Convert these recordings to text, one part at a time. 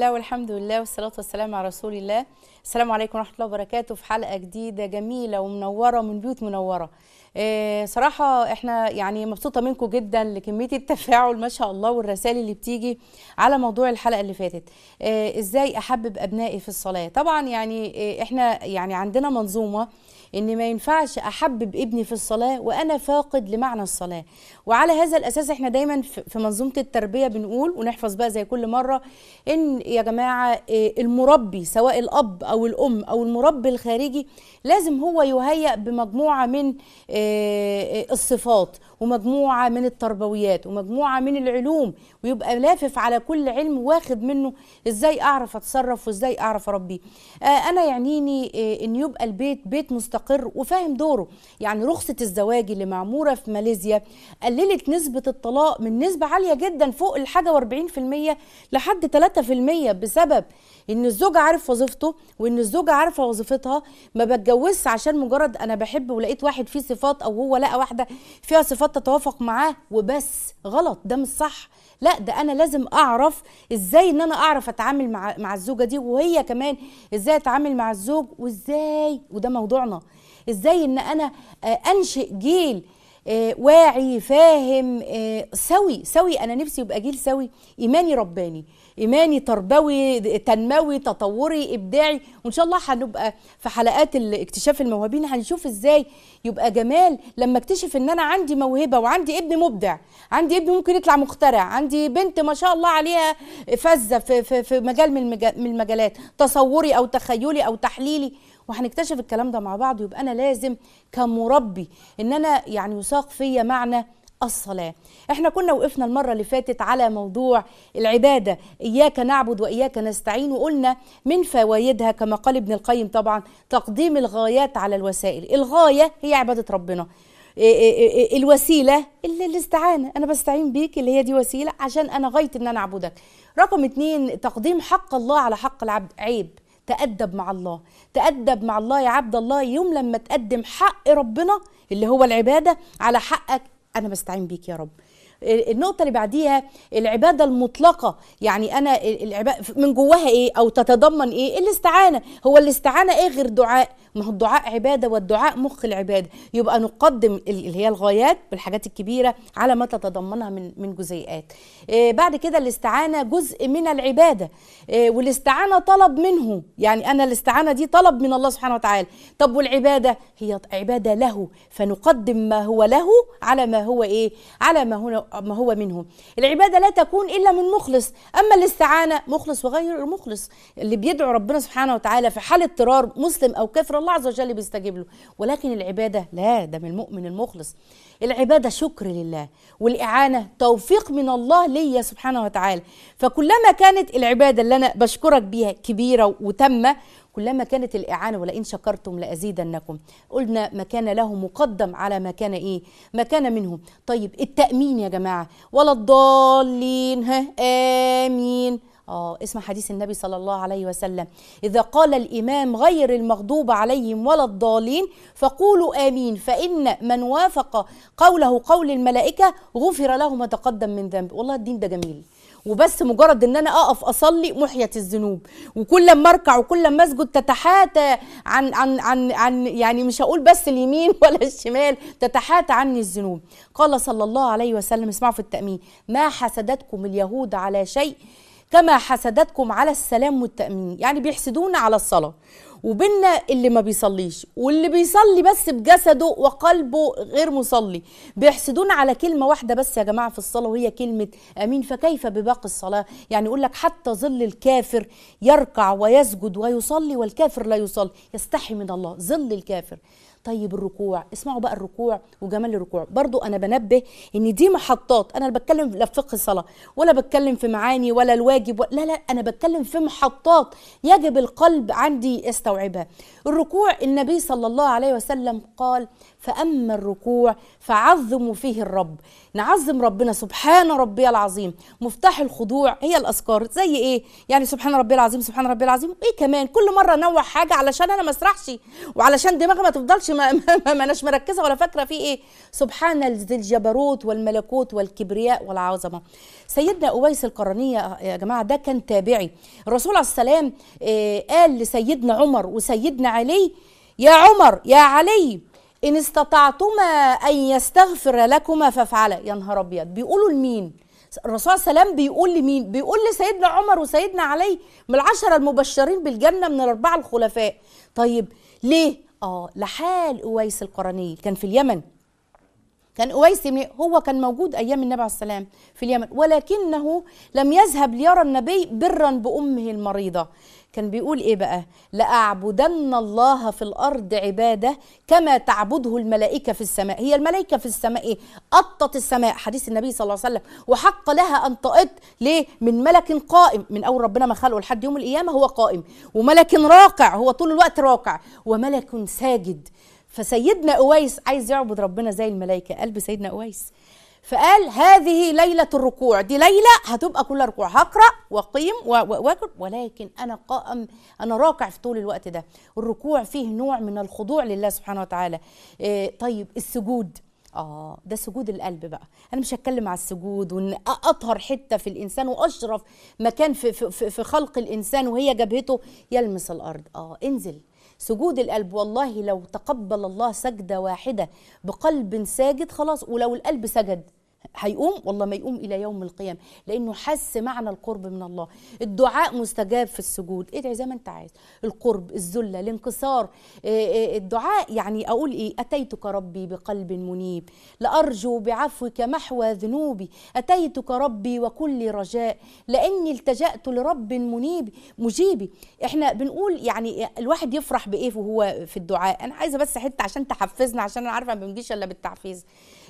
الله والحمد لله والصلاة والسلام على رسول الله السلام عليكم ورحمة الله وبركاته في حلقة جديدة جميلة ومنورة من بيوت منورة إيه صراحة احنا يعني مبسوطة منكم جدا لكمية التفاعل ما شاء الله والرسائل اللي بتيجي على موضوع الحلقة اللي فاتت إيه ازاي احبب ابنائي في الصلاة طبعا يعني إيه احنا يعني عندنا منظومة ان ما ينفعش احبب ابني في الصلاه وانا فاقد لمعنى الصلاه وعلى هذا الاساس احنا دايما في منظومه التربيه بنقول ونحفظ بقى زي كل مره ان يا جماعه المربي سواء الاب او الام او المربي الخارجي لازم هو يهيأ بمجموعه من الصفات ومجموعه من التربويات ومجموعه من العلوم ويبقى لافف على كل علم واخد منه ازاي اعرف اتصرف وازاي اعرف اربي انا يعنيني ان يبقى البيت بيت مستقر وفاهم دوره يعني رخصه الزواج اللي معموره في ماليزيا قللت نسبه الطلاق من نسبه عاليه جدا فوق الحاجه و40% لحد 3% بسبب ان الزوج عارف وظيفته وان الزوجه عارفه وظيفتها ما بتجوزش عشان مجرد انا بحب ولقيت واحد فيه صفات او هو لقى واحده فيها صفات تتوافق معاه وبس غلط ده مش صح لا ده انا لازم اعرف ازاي ان انا اعرف اتعامل مع مع الزوجه دي وهي كمان ازاي اتعامل مع الزوج وازاي وده موضوعنا ازاي ان انا انشئ جيل آه واعي فاهم آه سوي سوي انا نفسي يبقى جيل سوي ايماني رباني ايماني تربوي تنموي تطوري ابداعي وان شاء الله هنبقى في حلقات اكتشاف الموهوبين هنشوف ازاي يبقى جمال لما اكتشف ان انا عندي موهبه وعندي ابن مبدع عندي ابن ممكن يطلع مخترع عندي بنت ما شاء الله عليها فذه في, في, في مجال من المجالات تصوري او تخيلي او تحليلي وهنكتشف الكلام ده مع بعض يبقى انا لازم كمربي ان انا يعني يساق فيا معنى الصلاة احنا كنا وقفنا المرة اللي فاتت على موضوع العبادة إياك نعبد وإياك نستعين وقلنا من فوائدها كما قال ابن القيم طبعا تقديم الغايات على الوسائل الغاية هي عبادة ربنا الوسيلة اللي الاستعانة أنا بستعين بيك اللي هي دي وسيلة عشان أنا غاية إن أنا أعبدك رقم اتنين تقديم حق الله على حق العبد عيب تأدب مع الله تأدب مع الله يا عبد الله يوم لما تقدم حق ربنا اللي هو العبادة على حقك أنا بستعين بيك يا رب النقطة اللي بعديها العبادة المطلقة يعني أنا العبادة من جواها إيه أو تتضمن إيه الاستعانة هو الاستعانة إيه غير دعاء ما هو الدعاء عبادة والدعاء مخ العبادة يبقى نقدم اللي هي الغايات بالحاجات الكبيرة على ما تتضمنها من من جزيئات إيه بعد كده الاستعانة جزء من العبادة إيه والاستعانة طلب منه يعني أنا الاستعانة دي طلب من الله سبحانه وتعالى طب والعبادة هي عبادة له فنقدم ما هو له على ما هو إيه على ما هو ما هو منه العبادة لا تكون إلا من مخلص أما الاستعانة مخلص وغير مخلص اللي بيدعو ربنا سبحانه وتعالى في حال اضطرار مسلم أو كافر الله عز وجل بيستجيب له ولكن العبادة لا ده من المؤمن المخلص العبادة شكر لله والإعانة توفيق من الله ليا سبحانه وتعالى فكلما كانت العبادة اللي أنا بشكرك بيها كبيرة وتامة كلما كانت الإعانة ولئن شكرتم لأزيدنكم قلنا ما كان له مقدم على ما كان إيه ما كان منه طيب التأمين يا جماعة ولا الضالين ها آمين آه اسمع حديث النبي صلى الله عليه وسلم إذا قال الإمام غير المغضوب عليهم ولا الضالين فقولوا آمين فإن من وافق قوله قول الملائكة غفر له ما تقدم من ذنب والله الدين ده جميل وبس مجرد ان انا اقف اصلي محيت الذنوب وكل ما اركع وكل ما اسجد تتحاتى عن عن عن عن يعني مش هقول بس اليمين ولا الشمال تتحاتى عني الذنوب قال صلى الله عليه وسلم اسمعوا في التامين ما حسدتكم اليهود على شيء كما حسدتكم على السلام والتامين يعني بيحسدونا على الصلاه وبيننا اللي ما بيصليش واللي بيصلي بس بجسده وقلبه غير مصلي بيحسدونا على كلمة واحدة بس يا جماعة في الصلاة وهي كلمة أمين فكيف بباقي الصلاة يعني يقول لك حتى ظل الكافر يركع ويسجد ويصلي والكافر لا يصلي يستحي من الله ظل الكافر طيب الركوع اسمعوا بقى الركوع وجمال الركوع برضو انا بنبه ان دي محطات انا بتكلم لا في فقه الصلاه ولا بتكلم في معاني ولا الواجب و... لا لا انا بتكلم في محطات يجب القلب عندي يستوعبها الركوع النبي صلى الله عليه وسلم قال فاما الركوع فعظموا فيه الرب نعظم ربنا سبحان ربي العظيم مفتاح الخضوع هي الاذكار زي ايه يعني سبحان ربي العظيم سبحان ربي العظيم ايه كمان كل مره انوع حاجه علشان انا ما اسرحش وعلشان دماغي ما تفضلش اعرفش ما, ما, ما اناش مركزه ولا فاكره في ايه سبحان ذي الجبروت والملكوت والكبرياء والعظمه سيدنا اويس القرني يا جماعه ده كان تابعي الرسول عليه السلام آه، قال لسيدنا عمر وسيدنا علي يا عمر يا علي ان استطعتما ان يستغفر لكما فافعلا يا نهار ابيض بيقولوا لمين الرسول صلى الله عليه وسلم بيقول لمين بيقول لسيدنا عمر وسيدنا علي من العشره المبشرين بالجنه من الاربعه الخلفاء طيب ليه اه لحال اويس القرني كان في اليمن كان اويس بن هو كان موجود ايام النبي عليه السلام في اليمن ولكنه لم يذهب ليرى النبي برا بامه المريضه كان بيقول ايه بقى لاعبدن الله في الارض عباده كما تعبده الملائكه في السماء هي الملائكه في السماء ايه قطت السماء حديث النبي صلى الله عليه وسلم وحق لها ان تقط ليه من ملك قائم من اول ربنا ما خلقه لحد يوم القيامه هو قائم وملك راكع هو طول الوقت راكع وملك ساجد فسيدنا اويس عايز يعبد ربنا زي الملائكه قلب سيدنا اويس فقال هذه ليلة الركوع دي ليلة هتبقى كلها ركوع هقرأ وقيم واكل ولكن أنا قائم أنا راكع في طول الوقت ده الركوع فيه نوع من الخضوع لله سبحانه وتعالى إيه طيب السجود اه ده سجود القلب بقى انا مش هتكلم على السجود وان اطهر حته في الانسان واشرف مكان في, في, في خلق الانسان وهي جبهته يلمس الارض اه انزل سجود القلب والله لو تقبل الله سجدة واحدة بقلب ساجد خلاص ولو القلب سجد هيقوم والله ما يقوم الى يوم القيامه لانه حس معنى القرب من الله الدعاء مستجاب في السجود ادعي زي ما انت عايز القرب الذله الانكسار الدعاء يعني اقول ايه اتيتك ربي بقلب منيب لارجو بعفوك محو ذنوبي اتيتك ربي وكل رجاء لاني التجات لرب منيب مجيبي احنا بنقول يعني الواحد يفرح بايه وهو في الدعاء انا عايزه بس حته عشان تحفزنا عشان انا عارفه ما بنجيش الا بالتحفيز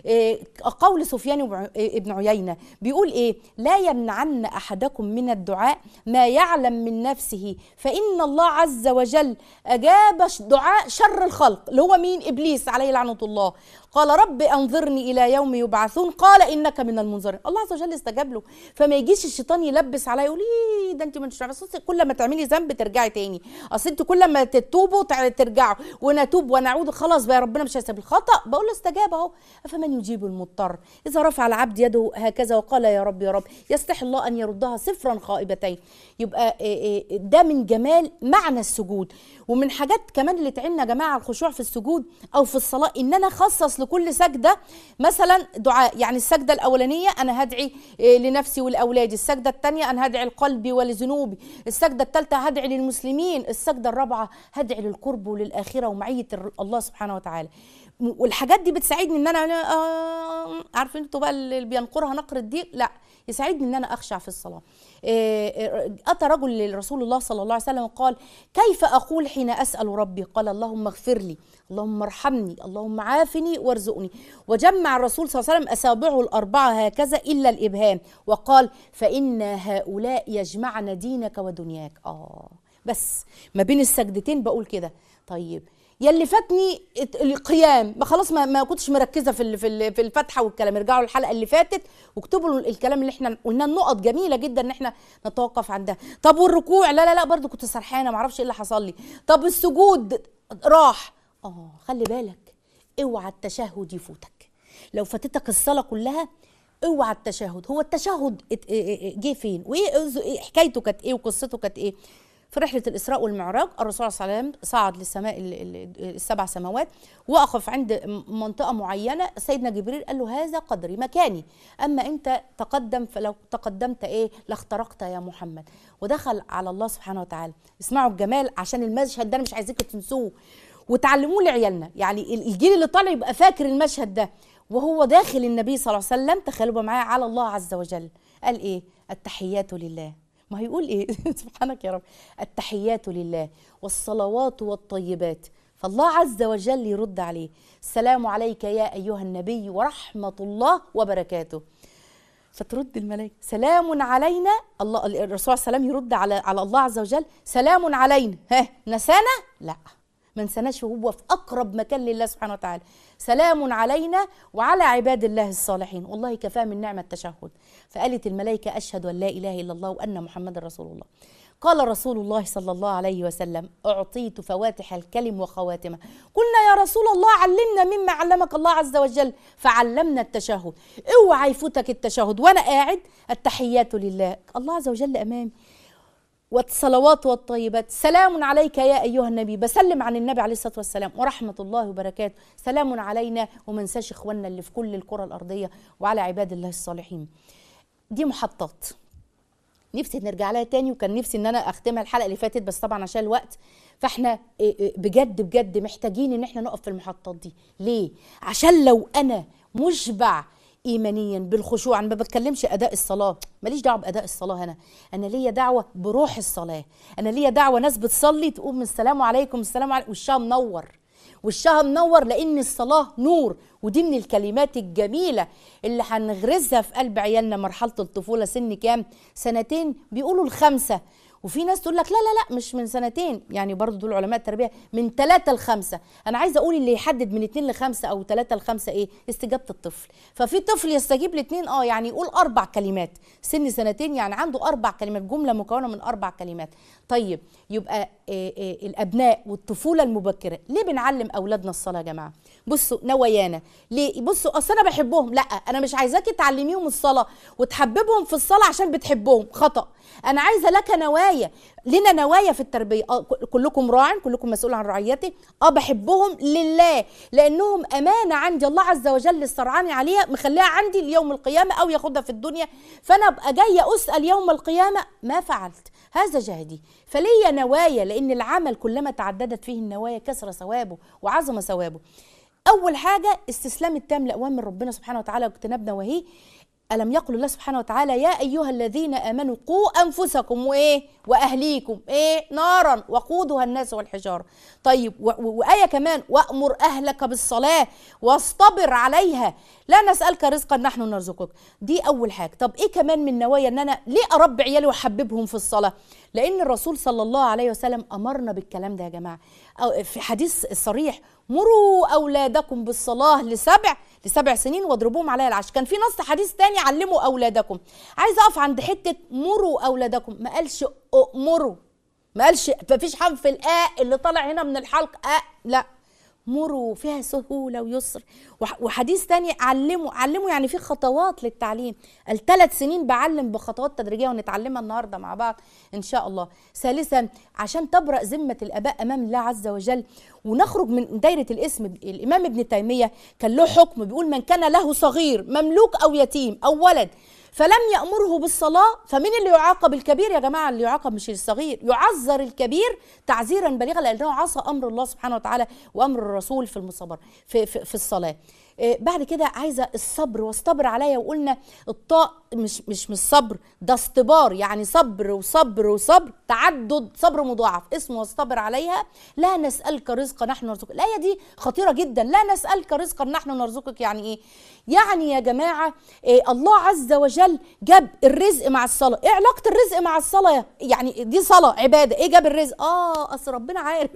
قول سفيان ابن عيينة بيقول إيه لا يمنعن أحدكم من الدعاء ما يعلم من نفسه فإن الله عز وجل أجاب دعاء شر الخلق اللي هو مين إبليس عليه لعنة الله قال رب انظرني الى يوم يبعثون قال انك من المنظرين الله عز وجل استجاب له فما يجيش الشيطان يلبس عليا يقول لي ده انت مش عارفه كل ما تعملي ذنب ترجعي تاني اصل انت كل ما تتوبوا ترجعوا ونتوب ونعود خلاص بقى ربنا مش هيسيب الخطا بقول له استجاب اهو فمن يجيب المضطر اذا رفع العبد يده هكذا وقال يا رب يا رب يستحي الله ان يردها صفرا خائبتين يبقى ده من جمال معنى السجود ومن حاجات كمان اللي تعيننا يا جماعه الخشوع في السجود او في الصلاه ان انا اخصص لكل سجده مثلا دعاء يعني السجده الاولانيه انا هدعي لنفسي ولاولادي السجده الثانيه انا هدعي لقلبي ولذنوبي السجده الثالثه هدعي للمسلمين السجده الرابعه هدعي للقرب وللاخره ومعيه الله سبحانه وتعالى والحاجات دي بتساعدني ان انا آه عارفين انتوا بقى اللي بينقرها نقر الدين لا يساعدني ان انا اخشع في الصلاه اتى رجل لرسول الله صلى الله عليه وسلم وقال كيف اقول حين اسال ربي قال اللهم اغفر لي اللهم ارحمني اللهم عافني وارزقني وجمع الرسول صلى الله عليه وسلم اصابعه الاربعه هكذا الا الابهام وقال فان هؤلاء يجمعن دينك ودنياك اه بس ما بين السجدتين بقول كده طيب يلي فاتني القيام ما خلاص ما, ما كنتش مركزه في في في الفاتحه والكلام ارجعوا للحلقه اللي فاتت واكتبوا الكلام اللي احنا قلنا النقط جميله جدا ان احنا نتوقف عندها طب والركوع لا لا لا برضو كنت سرحانه ما اعرفش ايه اللي حصل لي طب السجود راح اه خلي بالك اوعى التشهد يفوتك لو فاتتك الصلاه كلها اوعى التشهد هو التشهد جه فين وايه حكايته كانت ايه وقصته كانت ايه في رحلة الإسراء والمعراج الرسول صلى الله عليه وسلم صعد للسماء السبع سماوات وقف عند منطقة معينة سيدنا جبريل قال له هذا قدري مكاني أما أنت تقدم فلو تقدمت إيه لاخترقت يا محمد ودخل على الله سبحانه وتعالى اسمعوا الجمال عشان المشهد ده أنا مش عايزينكم تنسوه وتعلموه لعيالنا يعني الجيل اللي طالع يبقى فاكر المشهد ده وهو داخل النبي صلى الله عليه وسلم تخيلوا معايا على الله عز وجل قال ايه التحيات لله ما هيقول ايه سبحانك يا رب التحيات لله والصلوات والطيبات فالله عز وجل يرد عليه السلام عليك يا ايها النبي ورحمه الله وبركاته فترد الملائكه سلام علينا الله الرسول صلى الله عليه وسلم يرد على على الله عز وجل سلام علينا ها نسانا لا ما نسناش وهو في اقرب مكان لله سبحانه وتعالى سلام علينا وعلى عباد الله الصالحين والله كفاه من نعمه التشهد فقالت الملائكه اشهد ان لا اله الا الله وان محمد رسول الله قال رسول الله صلى الله عليه وسلم أعطيت فواتح الكلم وخواتمه قلنا يا رسول الله علمنا مما علمك الله عز وجل فعلمنا التشهد اوعى يفوتك التشهد وانا قاعد التحيات لله الله عز وجل امامي والصلوات والطيبات سلام عليك يا ايها النبي بسلم عن النبي عليه الصلاه والسلام ورحمه الله وبركاته سلام علينا وما ننساش اخواننا اللي في كل الكره الارضيه وعلى عباد الله الصالحين دي محطات نفسي نرجع لها تاني وكان نفسي ان انا اختمها الحلقه اللي فاتت بس طبعا عشان الوقت فاحنا إيه إيه بجد بجد محتاجين ان احنا نقف في المحطات دي ليه عشان لو انا مشبع ايمانيا بالخشوع انا ما بتكلمش اداء الصلاه ماليش دعوه باداء الصلاه هنا انا ليا دعوه بروح الصلاه انا ليا دعوه ناس بتصلي تقوم السلام عليكم السلام عليكم وشها منور وشها منور لان الصلاه نور ودي من الكلمات الجميله اللي هنغرزها في قلب عيالنا مرحله الطفوله سن كام سنتين بيقولوا الخمسه وفي ناس تقول لك لا لا لا مش من سنتين يعني برضو دول علماء التربيه من ثلاثة لخمسة انا عايزه اقول اللي يحدد من اتنين لخمسة او ثلاثة لخمسة ايه استجابه الطفل ففي طفل يستجيب لاتنين اه يعني يقول اربع كلمات سن سنتين يعني عنده اربع كلمات جمله مكونه من اربع كلمات طيب يبقى إيه إيه الابناء والطفوله المبكره ليه بنعلم اولادنا الصلاه يا جماعه بصوا نوايانا ليه بصوا اصل انا بحبهم لا انا مش عايزاكي تعلميهم الصلاه وتحببهم في الصلاه عشان بتحبهم خطا انا عايزه لك نوايا لنا نوايا في التربيه اه كلكم راع كلكم مسؤول عن رعيته اه بحبهم لله لانهم امانه عندي الله عز وجل السرعاني عليها مخليها عندي ليوم القيامه او ياخدها في الدنيا فانا ابقى جايه اسال يوم القيامه ما فعلت هذا جهدي فليا نوايا لان العمل كلما تعددت فيه النوايا كسر ثوابه وعظم ثوابه اول حاجه استسلام التام لاوامر ربنا سبحانه وتعالى واجتناب نواهيه ألم يقل الله سبحانه وتعالى يا أيها الذين آمنوا قوا أنفسكم وإيه وأهليكم إيه نارا وقودها الناس والحجارة طيب وآية كمان وأمر أهلك بالصلاة واصطبر عليها لا نسألك رزقا نحن نرزقك دي أول حاجة طب إيه كمان من نوايا أن أنا ليه أربي عيالي وأحببهم في الصلاة لأن الرسول صلى الله عليه وسلم أمرنا بالكلام ده يا جماعة في حديث صريح مروا أولادكم بالصلاة لسبع لسبع سنين واضربوهم عليها العشر كان في نص حديث تاني علموا أولادكم عايز أقف عند حتة مروا أولادكم ما قالش أمروا ما قالش مفيش حرف الآ اللي طالع هنا من الحلق آ لا مروا فيها سهولة ويسر وحديث تاني علموا علموا يعني في خطوات للتعليم الثلاث سنين بعلم بخطوات تدريجية ونتعلمها النهاردة مع بعض إن شاء الله ثالثا عشان تبرأ ذمة الآباء أمام الله عز وجل ونخرج من دايرة الاسم الإمام ابن تيمية كان له حكم بيقول من كان له صغير مملوك أو يتيم أو ولد فلم يأمره بالصلاة فمين اللي يعاقب الكبير يا جماعة اللي يعاقب مش الصغير يعذر الكبير تعزيرا بليغا لأنه عصى أمر الله سبحانه وتعالى وأمر الرسول في المصبر في, في, في الصلاة بعد كده عايزه الصبر واصطبر عليا وقلنا الطاء مش مش مش صبر ده اصطبار يعني صبر وصبر وصبر تعدد صبر مضاعف اسمه واصطبر عليها لا نسالك رزقا نحن نرزقك الايه دي خطيره جدا لا نسالك رزقا نحن نرزقك يعني ايه يعني يا جماعه إيه الله عز وجل جاب الرزق مع الصلاه ايه علاقه الرزق مع الصلاه يعني دي صلاه عباده ايه جاب الرزق اه اصل ربنا عارف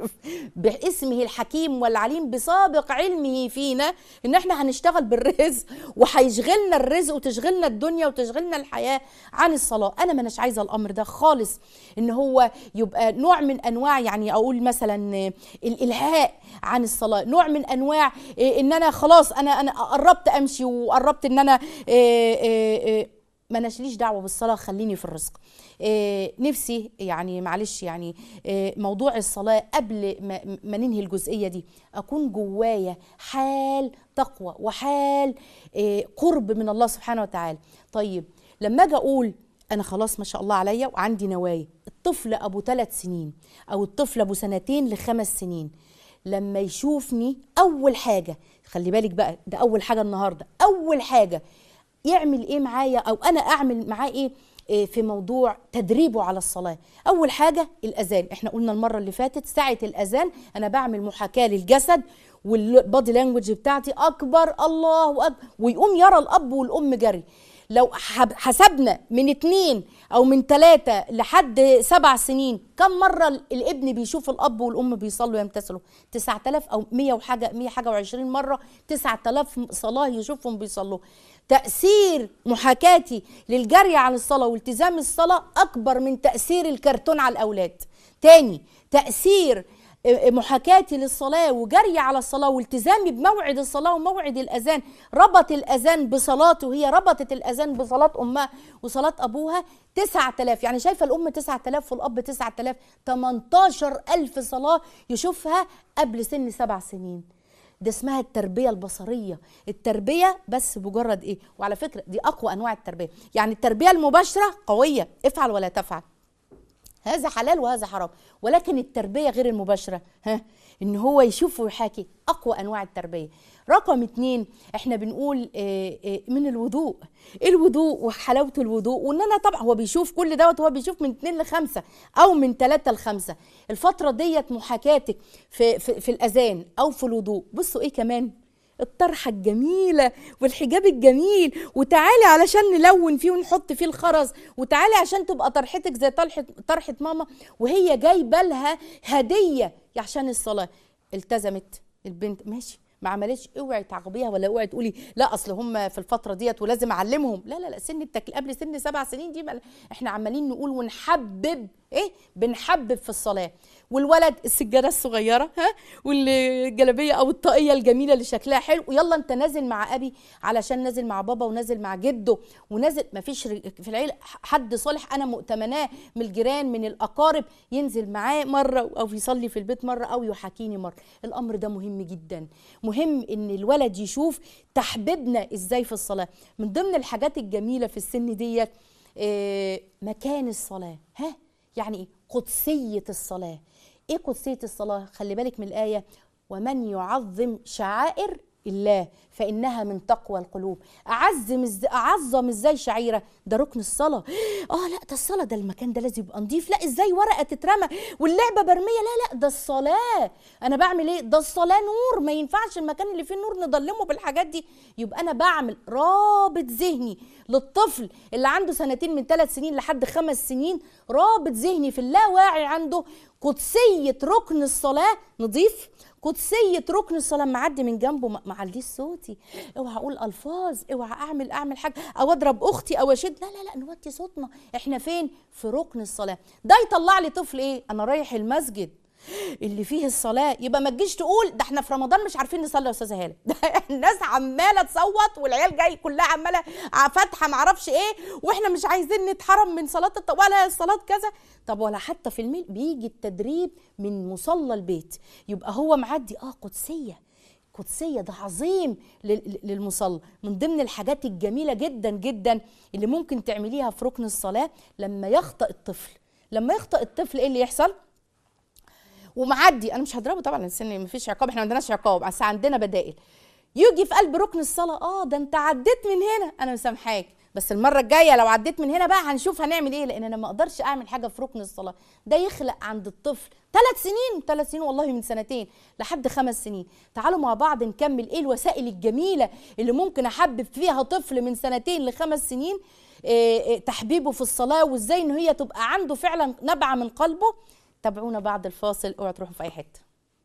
باسمه الحكيم والعليم بسابق علمه فينا ان احنا هنشتغل بالرزق وهيشغلنا الرزق وتشغلنا الدنيا وتشغلنا الحياه عن الصلاه انا ما اناش عايزه الامر ده خالص ان هو يبقى نوع من انواع يعني اقول مثلا الالهاء عن الصلاه نوع من انواع ان انا خلاص انا انا قربت امشي وقربت ان انا ما ناشليش دعوه بالصلاه خليني في الرزق إيه نفسي يعني معلش يعني إيه موضوع الصلاه قبل ما, ما ننهي الجزئيه دي اكون جوايا حال تقوى وحال إيه قرب من الله سبحانه وتعالى طيب لما اجي اقول انا خلاص ما شاء الله عليا وعندي نوايا الطفل ابو ثلاث سنين او الطفل ابو سنتين لخمس سنين لما يشوفني اول حاجه خلي بالك بقى ده اول حاجه النهارده اول حاجه يعمل ايه معايا او انا اعمل معاه ايه في موضوع تدريبه على الصلاة أول حاجة الأذان إحنا قلنا المرة اللي فاتت ساعة الأذان أنا بعمل محاكاة للجسد والبادي لانجوج بتاعتي أكبر الله أكبر ويقوم يرى الأب والأم جري لو حب- حسبنا من اتنين او من تلاتة لحد سبع سنين كم مرة ال- الابن بيشوف الاب والام بيصلوا يمتثلوا 9000 او 100 وحاجة 100 حاجة و20 مرة 9000 صلاة يشوفهم بيصلوا تأثير محاكاتي للجري على الصلاة والتزام الصلاة أكبر من تأثير الكرتون على الأولاد تاني تأثير محاكاتي للصلاة وجري على الصلاة والتزامي بموعد الصلاة وموعد الأذان ربط الأذان بصلاته هي ربطت الأذان بصلاة أمها وصلاة أبوها 9000 يعني شايفة الأم 9000 والأب 9000 18000 صلاة يشوفها قبل سن سبع سنين ده اسمها التربيه البصريه التربيه بس مجرد ايه وعلى فكره دي اقوى انواع التربيه يعني التربيه المباشره قويه افعل ولا تفعل هذا حلال وهذا حرام ولكن التربيه غير المباشره ها ان هو يشوف ويحاكي اقوى انواع التربيه رقم اتنين احنا بنقول آه، آه، من الوضوء الوضوء وحلاوه الوضوء وان انا طبعا هو بيشوف كل دوت هو بيشوف من اتنين لخمسه او من تلاته لخمسه الفتره ديت محاكاتك في, في, في الاذان او في الوضوء بصوا ايه كمان الطرحة الجميلة والحجاب الجميل وتعالي علشان نلون فيه ونحط فيه الخرز وتعالي عشان تبقى طرحتك زي طرحة طرحة ماما وهي جايبة لها هدية عشان الصلاة التزمت البنت ماشي ما عملتش اوعي تعاقبيها ولا اوعي تقولي لا اصل هم في الفتره ديت ولازم اعلمهم لا لا لا سن التكل قبل سن سبع سنين دي ما احنا عمالين نقول ونحبب ايه بنحبب في الصلاه والولد السجاده الصغيره ها والجلابيه او الطاقيه الجميله اللي شكلها حلو ويلا انت نازل مع ابي علشان نازل مع بابا ونازل مع جده ونازل ما فيش في العيله حد صالح انا مؤتمناه من الجيران من الاقارب ينزل معاه مره او يصلي في البيت مره او يحاكيني مره الامر ده مهم جدا مهم ان الولد يشوف تحبيبنا ازاي في الصلاه من ضمن الحاجات الجميله في السن ديت آه، مكان الصلاه ها يعني ايه قدسيه الصلاه ايه قدسيه الصلاه خلي بالك من الايه ومن يعظم شعائر الله فانها من تقوى القلوب اعظم ازاي اعظم ازاي شعيره ده ركن الصلاه اه لا ده الصلاه ده المكان ده لازم يبقى نضيف لا ازاي ورقه تترمى واللعبه برميه لا لا ده الصلاه انا بعمل ايه ده الصلاه نور ما ينفعش المكان اللي فيه النور نضلمه بالحاجات دي يبقى انا بعمل رابط ذهني للطفل اللي عنده سنتين من ثلاث سنين لحد خمس سنين رابط ذهني في اللاواعي عنده قدسيه ركن الصلاه نضيف قدسية ركن الصلاة معدي من جنبه ما معليش صوتي اوعى اقول الفاظ اوعى اعمل اعمل حاجة او اضرب اختي او اشد لا لا لا نوطي صوتنا احنا فين في ركن الصلاة ده يطلع لي طفل ايه انا رايح المسجد اللي فيه الصلاة يبقى ما تجيش تقول ده احنا في رمضان مش عارفين نصلي يا استاذة هالة ده الناس عمالة تصوت والعيال جاي كلها عمالة فاتحة معرفش ايه واحنا مش عايزين نتحرم من صلاة الط... ولا الصلاة كذا طب ولا حتى في الميل بيجي التدريب من مصلى البيت يبقى هو معدي اه قدسية قدسية ده عظيم لل- للمصلى من ضمن الحاجات الجميلة جدا جدا اللي ممكن تعمليها في ركن الصلاة لما يخطأ الطفل لما يخطأ الطفل ايه اللي يحصل ومعدي انا مش هضربه طبعا السن ما فيش عقاب احنا ما عندناش عقاب بس عندنا بدائل يجي في قلب ركن الصلاه اه ده انت عديت من هنا انا مسامحاك بس المره الجايه لو عديت من هنا بقى هنشوف هنعمل ايه لان انا ما اقدرش اعمل حاجه في ركن الصلاه ده يخلق عند الطفل ثلاث سنين ثلاث سنين والله من سنتين لحد خمس سنين تعالوا مع بعض نكمل ايه الوسائل الجميله اللي ممكن احبب فيها طفل من سنتين لخمس سنين إيه إيه تحبيبه في الصلاه وازاي ان هي تبقى عنده فعلا نبعه من قلبه تابعونا بعد الفاصل اوعوا تروحوا في اي حته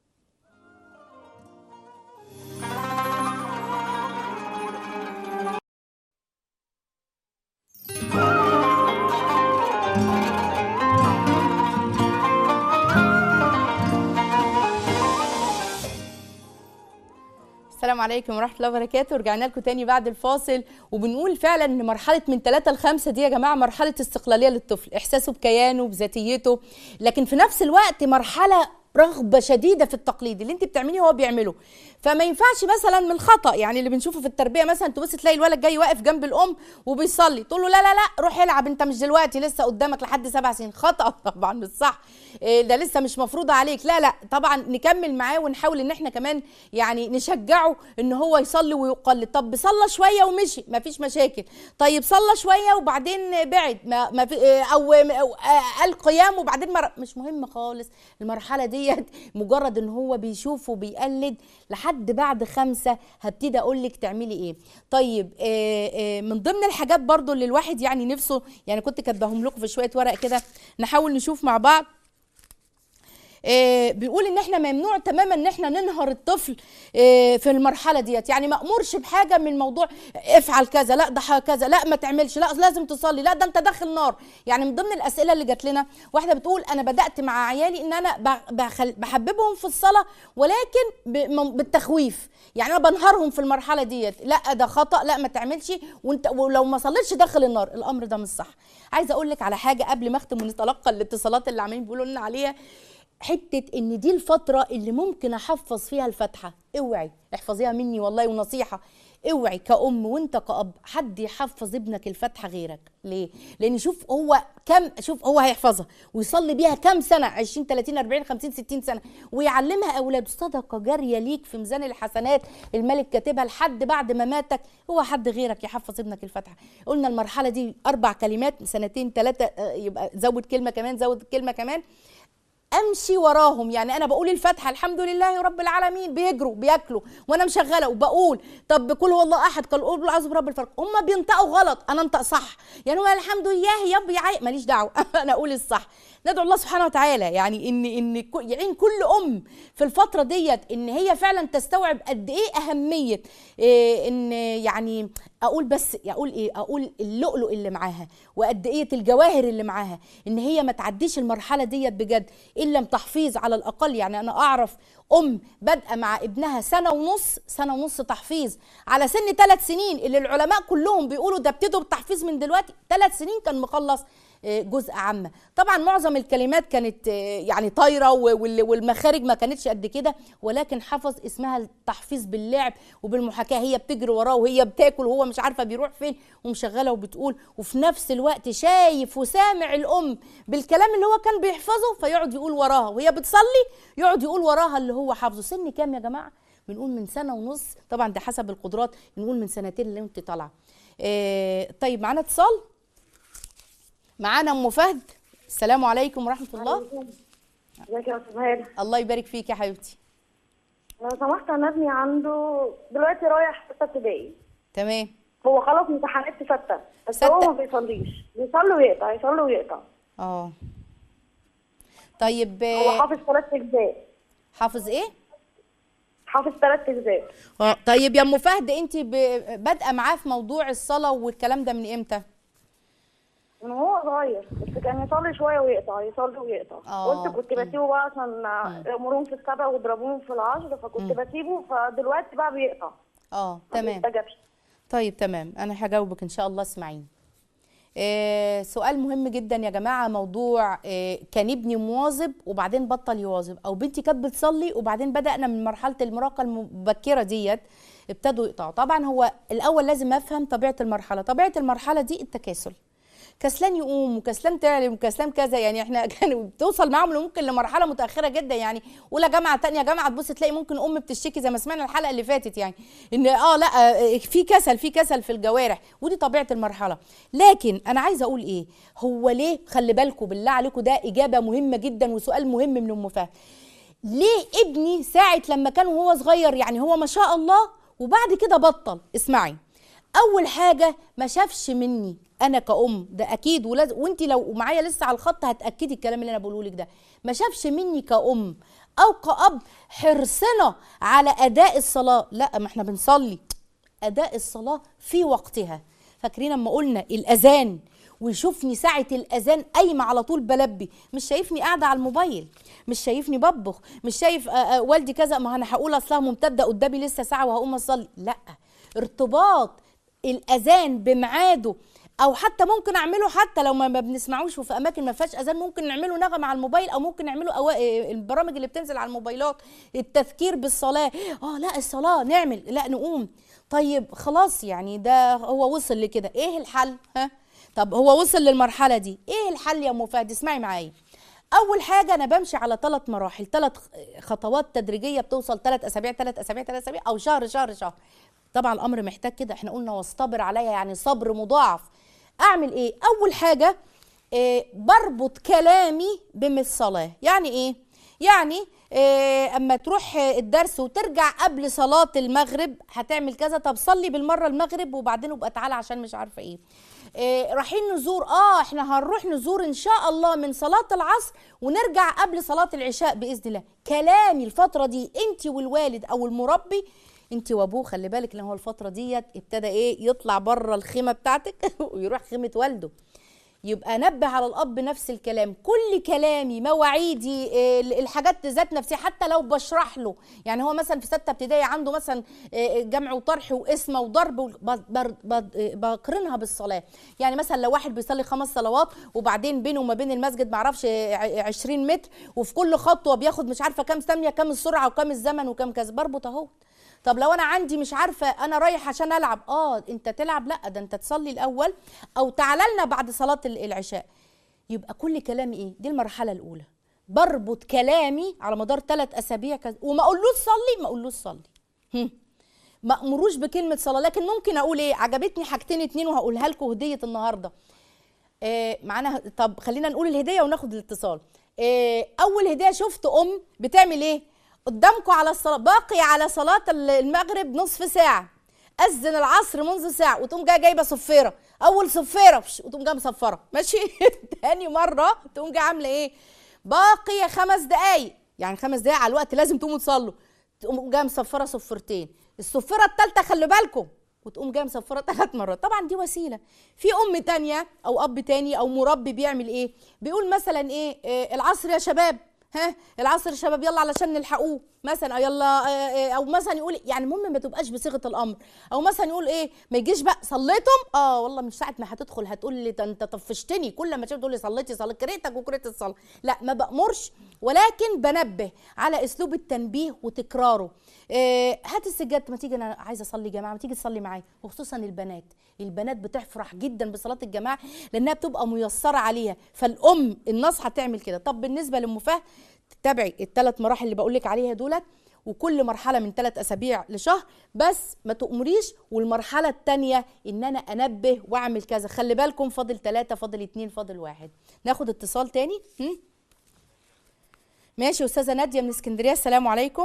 السلام عليكم ورحمه الله وبركاته رجعنا لكم تاني بعد الفاصل وبنقول فعلا ان مرحله من 3 ل 5 دي يا جماعه مرحله استقلاليه للطفل احساسه بكيانه بذاتيته لكن في نفس الوقت مرحله رغبه شديده في التقليد اللي انت بتعمليه هو بيعمله فما ينفعش مثلا من الخطا يعني اللي بنشوفه في التربيه مثلا تبص تلاقي الولد جاي واقف جنب الام وبيصلي تقول له لا لا لا روح العب انت مش دلوقتي لسه قدامك لحد سبع سنين خطا طبعا مش صح إيه ده لسه مش مفروض عليك لا لا طبعا نكمل معاه ونحاول ان احنا كمان يعني نشجعه ان هو يصلي ويقلد طب صلى شويه ومشي ما فيش مشاكل طيب صلى شويه وبعدين بعد ما, ما في إيه او أو قال قيام وبعدين مر... مش مهم خالص المرحله دي ديت مجرد ان هو بيشوف وبيقلد لحد بعد خمسة هبتدي اقول لك تعملي ايه طيب آه آه من ضمن الحاجات برضو اللي الواحد يعني نفسه يعني كنت كاتباهم لكم في شويه ورق كده نحاول نشوف مع بعض آه، بيقول ان احنا ممنوع تماما ان احنا ننهر الطفل آه، في المرحله ديت يعني ما امرش بحاجه من موضوع افعل كذا لا ده كذا لا ما تعملش لا لازم تصلي لا ده انت داخل نار يعني من ضمن الاسئله اللي جات لنا واحده بتقول انا بدات مع عيالي ان انا ب- بخل- بحببهم في الصلاه ولكن ب- م- بالتخويف يعني انا بنهارهم في المرحله ديت لا ده خطا لا ما تعملش وانت ولو ما صليتش داخل النار الامر ده مش صح عايزه اقول لك على حاجه قبل ما اختم ونتلقى الاتصالات اللي عمالين بيقولوا لنا عليها حته ان دي الفتره اللي ممكن احفظ فيها الفاتحه اوعي احفظيها مني والله ونصيحه اوعي كأم وانت كأب حد يحفظ ابنك الفاتحه غيرك ليه لان شوف هو كم شوف هو هيحفظها ويصلي بيها كام سنه 20 30 40 50 60 سنه ويعلمها اولاده صدقه جاريه ليك في ميزان الحسنات الملك كاتبها لحد بعد ما ماتك هو حد غيرك يحفظ ابنك الفاتحه قلنا المرحله دي اربع كلمات سنتين ثلاثه يبقى زود كلمه كمان زود كلمه كمان امشي وراهم يعني انا بقول الفاتحه الحمد لله رب العالمين بيجروا بياكلوا وانا مشغله وبقول طب كل هو الله احد قال قول اعوذ برب الفلق هم بينطقوا غلط انا انطق صح يعني هو الحمد لله يا ابي عي ماليش دعوه انا اقول الصح ندعو الله سبحانه وتعالى يعني ان ان كو- يعين كل ام في الفتره ديت ان هي فعلا تستوعب قد ايه اهميه إيه ان يعني اقول بس اقول ايه اقول اللؤلؤ اللي معاها وقد ايه الجواهر اللي معاها ان هي ما تعديش المرحله ديت بجد ان لم تحفيظ على الاقل يعني انا اعرف ام بادئه مع ابنها سنه ونص سنه ونص تحفيظ على سن ثلاث سنين اللي العلماء كلهم بيقولوا ده ابتدوا بالتحفيظ من دلوقتي ثلاث سنين كان مخلص آه، جزء عامه طبعا معظم الكلمات كانت آه، يعني طايره و- وال- والمخارج ما كانتش قد كده ولكن حفظ اسمها التحفيظ باللعب وبالمحاكاه هي بتجري وراه وهي بتاكل وهو مش عارفه بيروح فين ومشغله وبتقول وفي نفس الوقت شايف وسامع الام بالكلام اللي هو كان بيحفظه فيقعد يقول وراها وهي بتصلي يقعد يقول وراها اللي هو حافظه سن كام يا جماعه بنقول من سنه ونص طبعا ده حسب القدرات نقول من سنتين اللي انت طالعه آه، طيب معانا اتصال معانا ام فهد السلام عليكم ورحمه الله ازيك يا استاذ هاله الله يبارك فيك يا حبيبتي لو سمحت انا ابني عنده دلوقتي رايح سته ابتدائي تمام هو خلاص امتحانات في سته بس ستة. هو ما بيصليش بيصلي ويقطع يصلي ويقطع اه طيب هو آه، حافظ ثلاث اجزاء حافظ ايه حافظ ثلاث اجزاء اه طيب يا ام فهد انت ب- بادئه معاه في موضوع الصلاه والكلام ده من امتى من هو صغير بس كان يصلي شويه ويقطع يصلي ويقطع آه. قلت كنت بسيبه بقى عشان يامرون في السبع ويضربوهم في العشر فكنت بسيبه فدلوقتي بقى بيقطع اه ما تمام بيستجابش طيب تمام انا هجاوبك ان شاء الله اسمعيني آه سؤال مهم جدا يا جماعه موضوع آه كان ابني مواظب وبعدين بطل يواظب او بنتي كانت بتصلي وبعدين بدانا من مرحله المراهقه المبكره ديت ابتدوا يقطعوا طبعا هو الاول لازم افهم طبيعه المرحله طبيعه المرحله دي التكاسل كسلان يقوم وكسلان تعلم وكسلان كذا يعني احنا كانوا بتوصل معاهم ممكن لمرحله متاخره جدا يعني اولى جامعه تانية جامعه تبص تلاقي ممكن ام بتشتكي زي ما سمعنا الحلقه اللي فاتت يعني ان اه لا آه، في كسل في كسل في الجوارح ودي طبيعه المرحله لكن انا عايزه اقول ايه هو ليه خلي بالكم بالله عليكم ده اجابه مهمه جدا وسؤال مهم من ام فهد ليه ابني ساعه لما كان وهو صغير يعني هو ما شاء الله وبعد كده بطل اسمعي اول حاجه ما شافش مني انا كأم ده اكيد ولازم وانت لو معايا لسه على الخط هتاكدي الكلام اللي انا بقوله لك ده ما شافش مني كأم او كأب حرصنا على اداء الصلاه لا ما احنا بنصلي اداء الصلاه في وقتها فاكرين لما قلنا الاذان ويشوفني ساعة الأذان قايمة على طول بلبي مش شايفني قاعدة على الموبايل مش شايفني بطبخ مش شايف آه، آه، والدي كذا ما أنا هقول أصلها ممتدة قدامي لسه ساعة وهقوم أصلي لا ارتباط الأذان بميعاده او حتى ممكن اعمله حتى لو ما ما بنسمعوش وفي اماكن ما فيهاش اذان ممكن نعمله نغمه على الموبايل او ممكن نعمله أو... البرامج اللي بتنزل على الموبايلات التذكير بالصلاه اه لا الصلاه نعمل لا نقوم طيب خلاص يعني ده هو وصل لكده ايه الحل ها طب هو وصل للمرحله دي ايه الحل يا ام فهد اسمعي معايا اول حاجه انا بمشي على ثلاث مراحل ثلاث خطوات تدريجيه بتوصل ثلاث اسابيع ثلاث اسابيع ثلاث اسابيع او شهر شهر شهر طبعا الامر محتاج كده احنا قلنا واصطبر عليا يعني صبر مضاعف اعمل ايه اول حاجه إيه بربط كلامي بالصلاه يعني ايه يعني إيه اما تروح الدرس وترجع قبل صلاه المغرب هتعمل كذا طب صلي بالمره المغرب وبعدين ابقى تعالى عشان مش عارفه ايه إيه رايحين نزور اه احنا هنروح نزور ان شاء الله من صلاه العصر ونرجع قبل صلاه العشاء باذن الله كلامي الفتره دي انت والوالد او المربي انت وابوه خلي بالك ان هو الفتره ديت ابتدى ايه يطلع بره الخيمه بتاعتك ويروح خيمه والده يبقى نبه على الاب نفس الكلام كل كلامي مواعيدي إيه، الحاجات ذات نفسها حتى لو بشرح له يعني هو مثلا في سته ابتدائي عنده مثلا إيه، جمع وطرح وقسمه وضرب و- ب- بر- ب- إيه، بقرنها بالصلاه يعني مثلا لو واحد بيصلي خمس صلوات وبعدين بينه وما بين المسجد معرفش ع- 20 متر وفي كل خطوه بياخد مش عارفه كام ثانيه كام السرعه وكام الزمن وكام كذا بربط اهو طب لو انا عندي مش عارفه انا رايح عشان العب اه انت تلعب لا ده انت تصلي الاول او تعالى لنا بعد صلاه ال- العشاء يبقى كل كلامي ايه دي المرحله الاولى بربط كلامي على مدار ثلاث اسابيع كذا وما اقولوش صلي ما اقولوش صلي هم. ما امروش بكلمه صلاه لكن ممكن اقول ايه عجبتني حاجتين اتنين وهقولها لكم هديه النهارده آه، معانا طب خلينا نقول الهديه وناخد الاتصال آه، اول هديه شفت ام بتعمل ايه قدامكم على الصلاه باقي على صلاه المغرب نصف ساعه اذن العصر منذ ساعه وتقوم جايه جايبه صفيره اول صفيره بش، وتقوم جايه مصفره ماشي تاني مره تقوم جايه عامله ايه باقي خمس دقايق يعني خمس دقايق على الوقت لازم تقوموا تصلوا تقوم جايه مصفره صفرتين الصفيره الثالثه خلي بالكم وتقوم جايه مصفره ثلاث مرات طبعا دي وسيله في ام تانية او اب تاني او مربي بيعمل ايه بيقول مثلا ايه, إيه العصر يا شباب ها العصر يا شباب يلا علشان نلحقوه مثلا أو يلا آه، آه، او مثلا يقول يعني المهم ما تبقاش بصيغه الامر او مثلا يقول ايه ما يجيش بقى صليتم اه والله من ساعه ما هتدخل هتقول لي ده انت طفشتني كل ما تشوف تقول لي صليتي صليت كرهتك وكرهت الصلاه لا ما بامرش ولكن بنبه على اسلوب التنبيه وتكراره آه هات السجاد ما تيجي انا عايزه اصلي جماعه ما تيجي تصلي معايا وخصوصا البنات البنات بتفرح جدا بصلاه الجماعه لانها بتبقى ميسره عليها فالام الناصحه تعمل كده طب بالنسبه لام فهد تتابعي الثلاث مراحل اللي بقول لك عليها دولت وكل مرحله من ثلاث اسابيع لشهر بس ما تؤمريش والمرحله الثانيه ان انا انبه واعمل كذا خلي بالكم فاضل ثلاثه فاضل اتنين فاضل واحد ناخد اتصال تاني هم؟ ماشي استاذه ناديه من اسكندريه السلام عليكم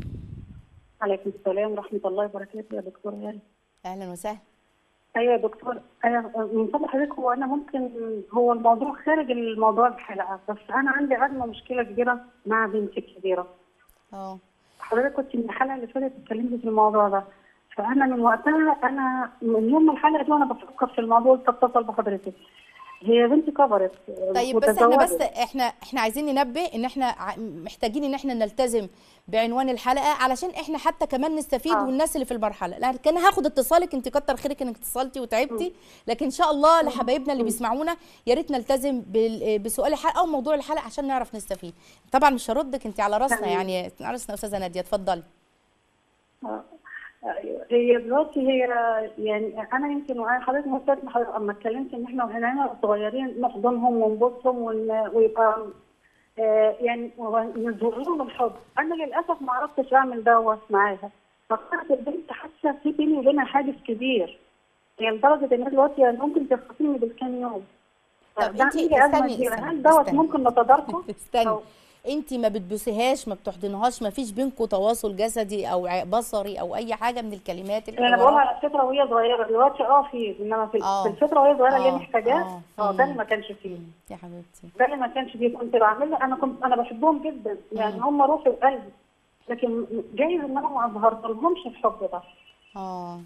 عليكم السلام ورحمة الله وبركاته يا دكتور هاني اهلا وسهلا أيوة يا دكتور أيوة من فضل حضرتك هو أنا ممكن هو الموضوع خارج الموضوع الحلقة بس أنا عندي عندنا مشكلة كبيرة مع بنتي الكبيرة اه حضرتك كنت من الحلقة اللي فاتت اتكلمت في الموضوع ده فأنا من وقتها أنا من يوم الحلقة دي وأنا بفكر في الموضوع قلت أتصل بحضرتك هي بنتي كبرت طيب بس احنا بس وتزوجت. احنا احنا عايزين ننبه ان احنا ع- محتاجين ان احنا نلتزم بعنوان الحلقه علشان احنا حتى كمان نستفيد آه. والناس اللي في المرحله لكن انا هاخد اتصالك انت كتر خيرك انك اتصلتي وتعبتي لكن ان شاء الله لحبايبنا اللي بيسمعونا يا ريت نلتزم بال- بسؤال الحلقه او موضوع الحلقه عشان نعرف نستفيد طبعا مش هردك انت على راسنا تمام. يعني على راسنا استاذه ناديه اتفضلي آه. هي دلوقتي هي يعني انا يمكن وأنا حضرتك ما سمعت حضرتك اما اتكلمت ان احنا واحنا صغيرين نحضنهم ونبوسهم ون- ويبقى آه، يعني نزور لهم الحب انا للاسف ما عرفتش اعمل دوت معاها فكانت البنت حاسه في بيني وبينها حاجز كبير يعني لدرجه ان دلوقتي يعني ممكن تخاصمني بالكام يوم طب ده انت عندي أزمة استني كبيرة. استني هل دوت استني. ممكن نتداركه؟ استني أو- انت ما بتبوسيهاش ما بتحضنهاش ما فيش بينكم تواصل جسدي او ع- بصري او اي حاجه من الكلمات انا الحوارات؟ بقولها على الفتره وهي صغيره دلوقتي اه في انما في, آه. في الفتره وهي صغيره اللي آه. هي محتاجاه آه. اه مم. ده اللي ما كانش فيه يا حبيبتي ده اللي ما كانش فيه كنت بعمل انا كنت انا بحبهم جدا يعني هم روحي وقلبي لكن جايز ان انا ما اظهرتلهمش الحب ده اه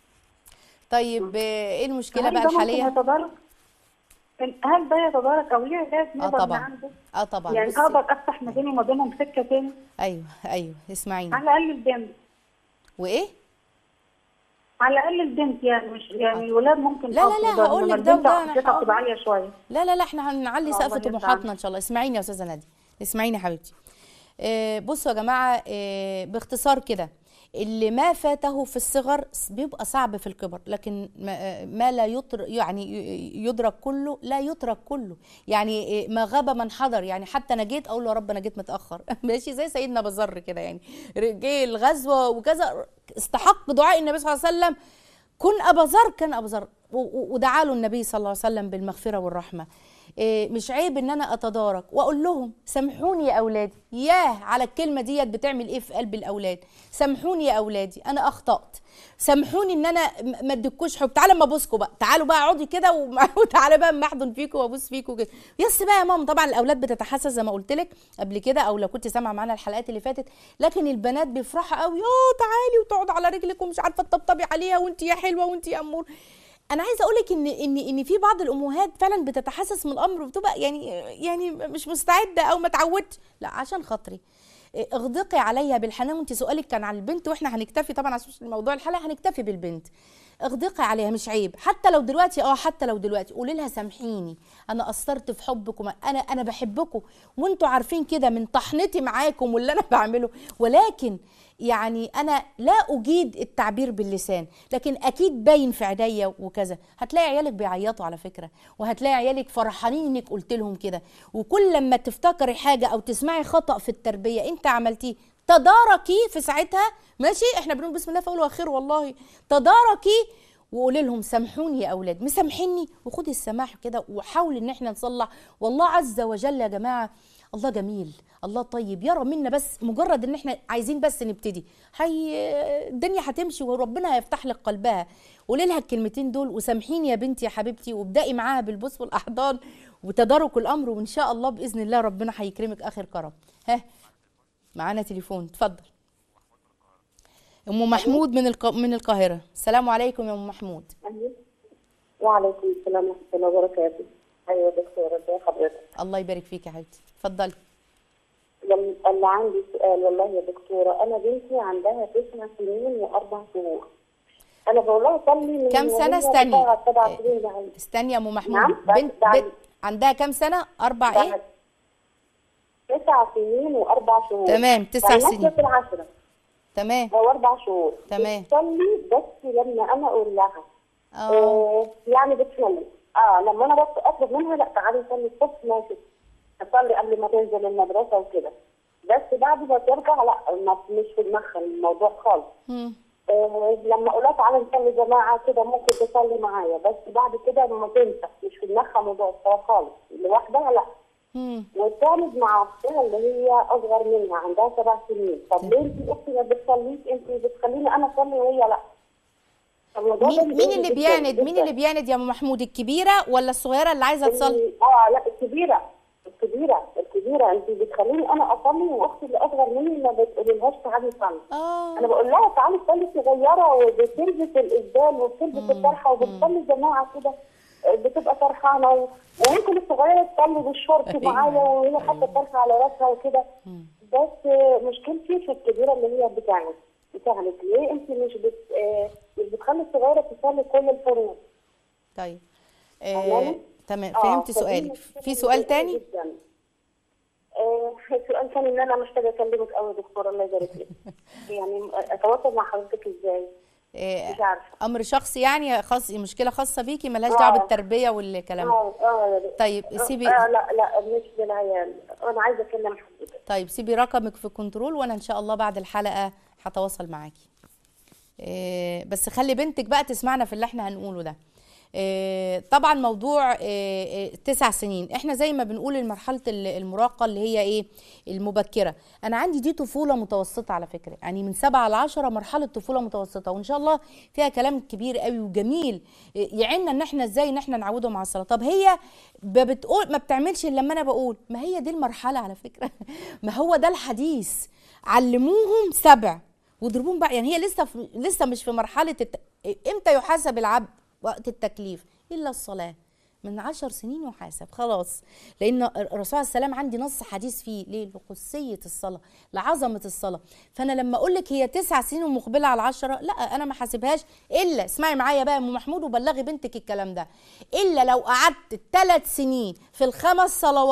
طيب آه، ايه المشكله هل بقى ده ممكن الحاليه يتدارك؟ هل ده يتدارك او ليه علاج اه نقدر طبعا نعنده؟ اه طبعا يعني بصي اقدر افتح ما بيني وما بينهم سكه تاني ايوه ايوه اسمعيني على الاقل البنت وايه على الاقل البنت يعني مش يعني الولاد ممكن لا، آه لا، لا، تقدر، هقول إنما لك ده البنت وده، أنا عقليتها هقول- بتبقى عاليه شويه لا لا لا احنا هنعلي آه، سقف الله طموحاتنا يرضى ان شاء الله اسمعيني يا استاذه ناديه اسمعيني يا حبيبتي آه، بصوا يا جماعه آه، باختصار كده اللي ما فاته في الصغر بيبقى صعب في الكبر لكن ما, آه، ما لا يطر يعني ي- يدرك كله لا يترك كله يعني آه، ما غاب من حضر يعني حتى انا جيت اقول له يا رب انا جيت متاخر ماشي زي سيدنا بزر كده يعني جه الغزوه وكذا استحق دعاء النبي صلى الله عليه وسلم كن ابا ذر كان ابو ذر و- و- ودعا له النبي صلى الله عليه وسلم بالمغفره والرحمه إيه، مش عيب ان انا اتدارك واقول لهم سامحوني يا اولادي ياه على الكلمه ديت بتعمل ايه في قلب الاولاد سامحوني يا اولادي انا اخطات سامحوني ان انا م- ما اديتكوش حب تعالى اما ابوسكوا بقى تعالوا بقى اقعدي كده وم- وتعالى بقى اما احضن فيكوا وابوس فيكوا كده يس بقى يا ماما طبعا الاولاد بتتحسس زي ما قلت لك قبل كده او لو كنت سامعه معانا الحلقات اللي فاتت لكن البنات بيفرحوا قوي اه تعالي وتقعد على رجلك ومش عارفه تطبطبي عليها وانت يا حلوه وانت يا امور انا عايزه اقول لك ان ان ان في بعض الامهات فعلا بتتحسس من الامر وبتبقى يعني يعني مش مستعده او ما اتعودتش لا عشان خاطري اغدقي عليها بالحنان وانت سؤالك كان عن البنت واحنا هنكتفي طبعا عشان موضوع الحلقه هنكتفي بالبنت اغدقي عليها مش عيب حتى لو دلوقتي اه حتى لو دلوقتي قولي لها سامحيني انا قصرت في حبك وما انا انا بحبكم وانتوا عارفين كده من طحنتي معاكم واللي انا بعمله ولكن يعني انا لا اجيد التعبير باللسان لكن اكيد باين في عينيا وكذا هتلاقي عيالك بيعيطوا على فكره وهتلاقي عيالك فرحانين انك قلت لهم كده وكل لما تفتكري حاجه او تسمعي خطا في التربيه انت عملتيه تداركي في ساعتها ماشي احنا بنقول بسم الله فاقول خير والله تداركي وقولي لهم سامحوني يا اولاد مسامحيني وخدي السماح كده وحاول ان احنا نصلح والله عز وجل يا جماعه الله جميل الله طيب يرى منا بس مجرد ان احنا عايزين بس نبتدي هي الدنيا هتمشي وربنا هيفتح لك قلبها قولي لها الكلمتين دول وسامحيني يا بنتي يا حبيبتي وابدأي معاها بالبوس والاحضان وتدارك الامر وان شاء الله باذن الله ربنا هيكرمك اخر كرم ها معانا تليفون اتفضل ام محمود من الق... من القاهره السلام عليكم يا ام محمود وعليكم السلام ورحمة الله وبركاته. أيوة دكتورة ازي حضرتك؟ الله يبارك فيك يا حبيبتي اتفضلي لم- اللي عندي سؤال والله يا دكتورة أنا بنتي عندها تسع سنين وأربع شهور. أنا بقول لها صلي من كم سنه وهي استني بتاع سبع سنين ده عندي. استني يا ام محمود نعم، بعد- بنت بعد- بنت عندها كم سنه اربع ايه بعد تسع سنين وأربع شهور. تمام، تسع يعني سنين. ماشية في العشرة تمام أو أربع شهور. تمام. بتصلي بس لما أنا أقول لها اه آه، يعني بتصلي اه لما انا بس اطلب منها لا تعالي صلي الصبح ماشي تصلي قبل ما تنزل المدرسه وكده بس بعد ما ترجع لا ما مش في دماغها الموضوع خالص مم. آه لما اقول لها تعالي نصلي جماعه كده ممكن تصلي معايا بس بعد كده ما تنسى مش في دماغها موضوع الصلاه خالص لوحدها لا مم. والثالث مع اختها اللي هي اصغر منها عندها سبع سنين طب ليه انت اختي ما بتصليش انت بتخليني انا اصلي وهي لا الموضوع ده مين مين اللي جداً- بيعند مين جداً. اللي بيعند يا ام محمود الكبيره ولا الصغيره اللي عايزه تصلي اه لا الكبيره الكبيره الكبيره انت بتخليني انا اصلي واختي اللي اصغر مني ما بتقوليلهاش تعالي صلي اه انا بقول لها تعالي صلي صغيره وبتلبس الاسدال وبتلبس الطرحه وبتصلي جماعه كده بتبقى فرحانه و- وممكن الصغيره تصلي بالشورت أيوة. معايا وهي حاطه الطرحه على راسها وكده بس مشكلتي في الكبيره اللي هي بتعمل بتعمل ليه انت مش بت آه، مش بتخلي الصغيره تصلي كل الفروض طيب آه فاهماني؟ تمام آه، فهمت فدي سؤالك مشكلة في سؤال كبيرة تاني جداً. آه، سؤال تاني ان انا محتاجه اكلمك قوي يا دكتوره الله يبارك لك يعني اتواصل مع حضرتك ازاي؟ آه مش عارفه امر شخصي يعني خاص مشكله خاصه بيكي ملهاش آه. دعوه بالتربيه والكلام ده اه اه يا دكتورة. طيب آه، سيبي آه لا لا مش بالعيال انا عايزه اكلم حضرتك طيب سيبي رقمك في كنترول وانا ان شاء الله بعد الحلقه هتواصل معاكي آه، بس خلي بنتك بقى تسمعنا في اللي احنا هنقوله ده آه، طبعا موضوع آه، آه، تسع سنين احنا زي ما بنقول المرحله ال- المراهقه اللي هي ايه المبكره انا عندي دي طفوله متوسطه على فكره يعني من سبعة لعشرة مرحله طفوله متوسطه وان شاء الله فيها كلام كبير قوي وجميل آه، يعيننا ان احنا ازاي ان احنا نعودهم على الصلاه طب هي ب- بتقول ما بتعملش الا لما انا بقول ما هي دي المرحله على فكره ما هو ده الحديث علموهم سبع واضربوهم بقى يعني هي لسه في لسه مش في مرحله الت... امتى يحاسب العبد وقت التكليف الا الصلاه من عشر سنين يحاسب خلاص لان الرسول عليه السلام عندي نص حديث فيه ليه لقدسيه الصلاه لعظمه الصلاه فانا لما اقول لك هي تسع سنين ومقبله على العشره لا انا ما حاسبهاش الا اسمعي معايا بقى يا ام محمود وبلغي بنتك الكلام ده الا لو قعدت ثلاث سنين في الخمس صلوات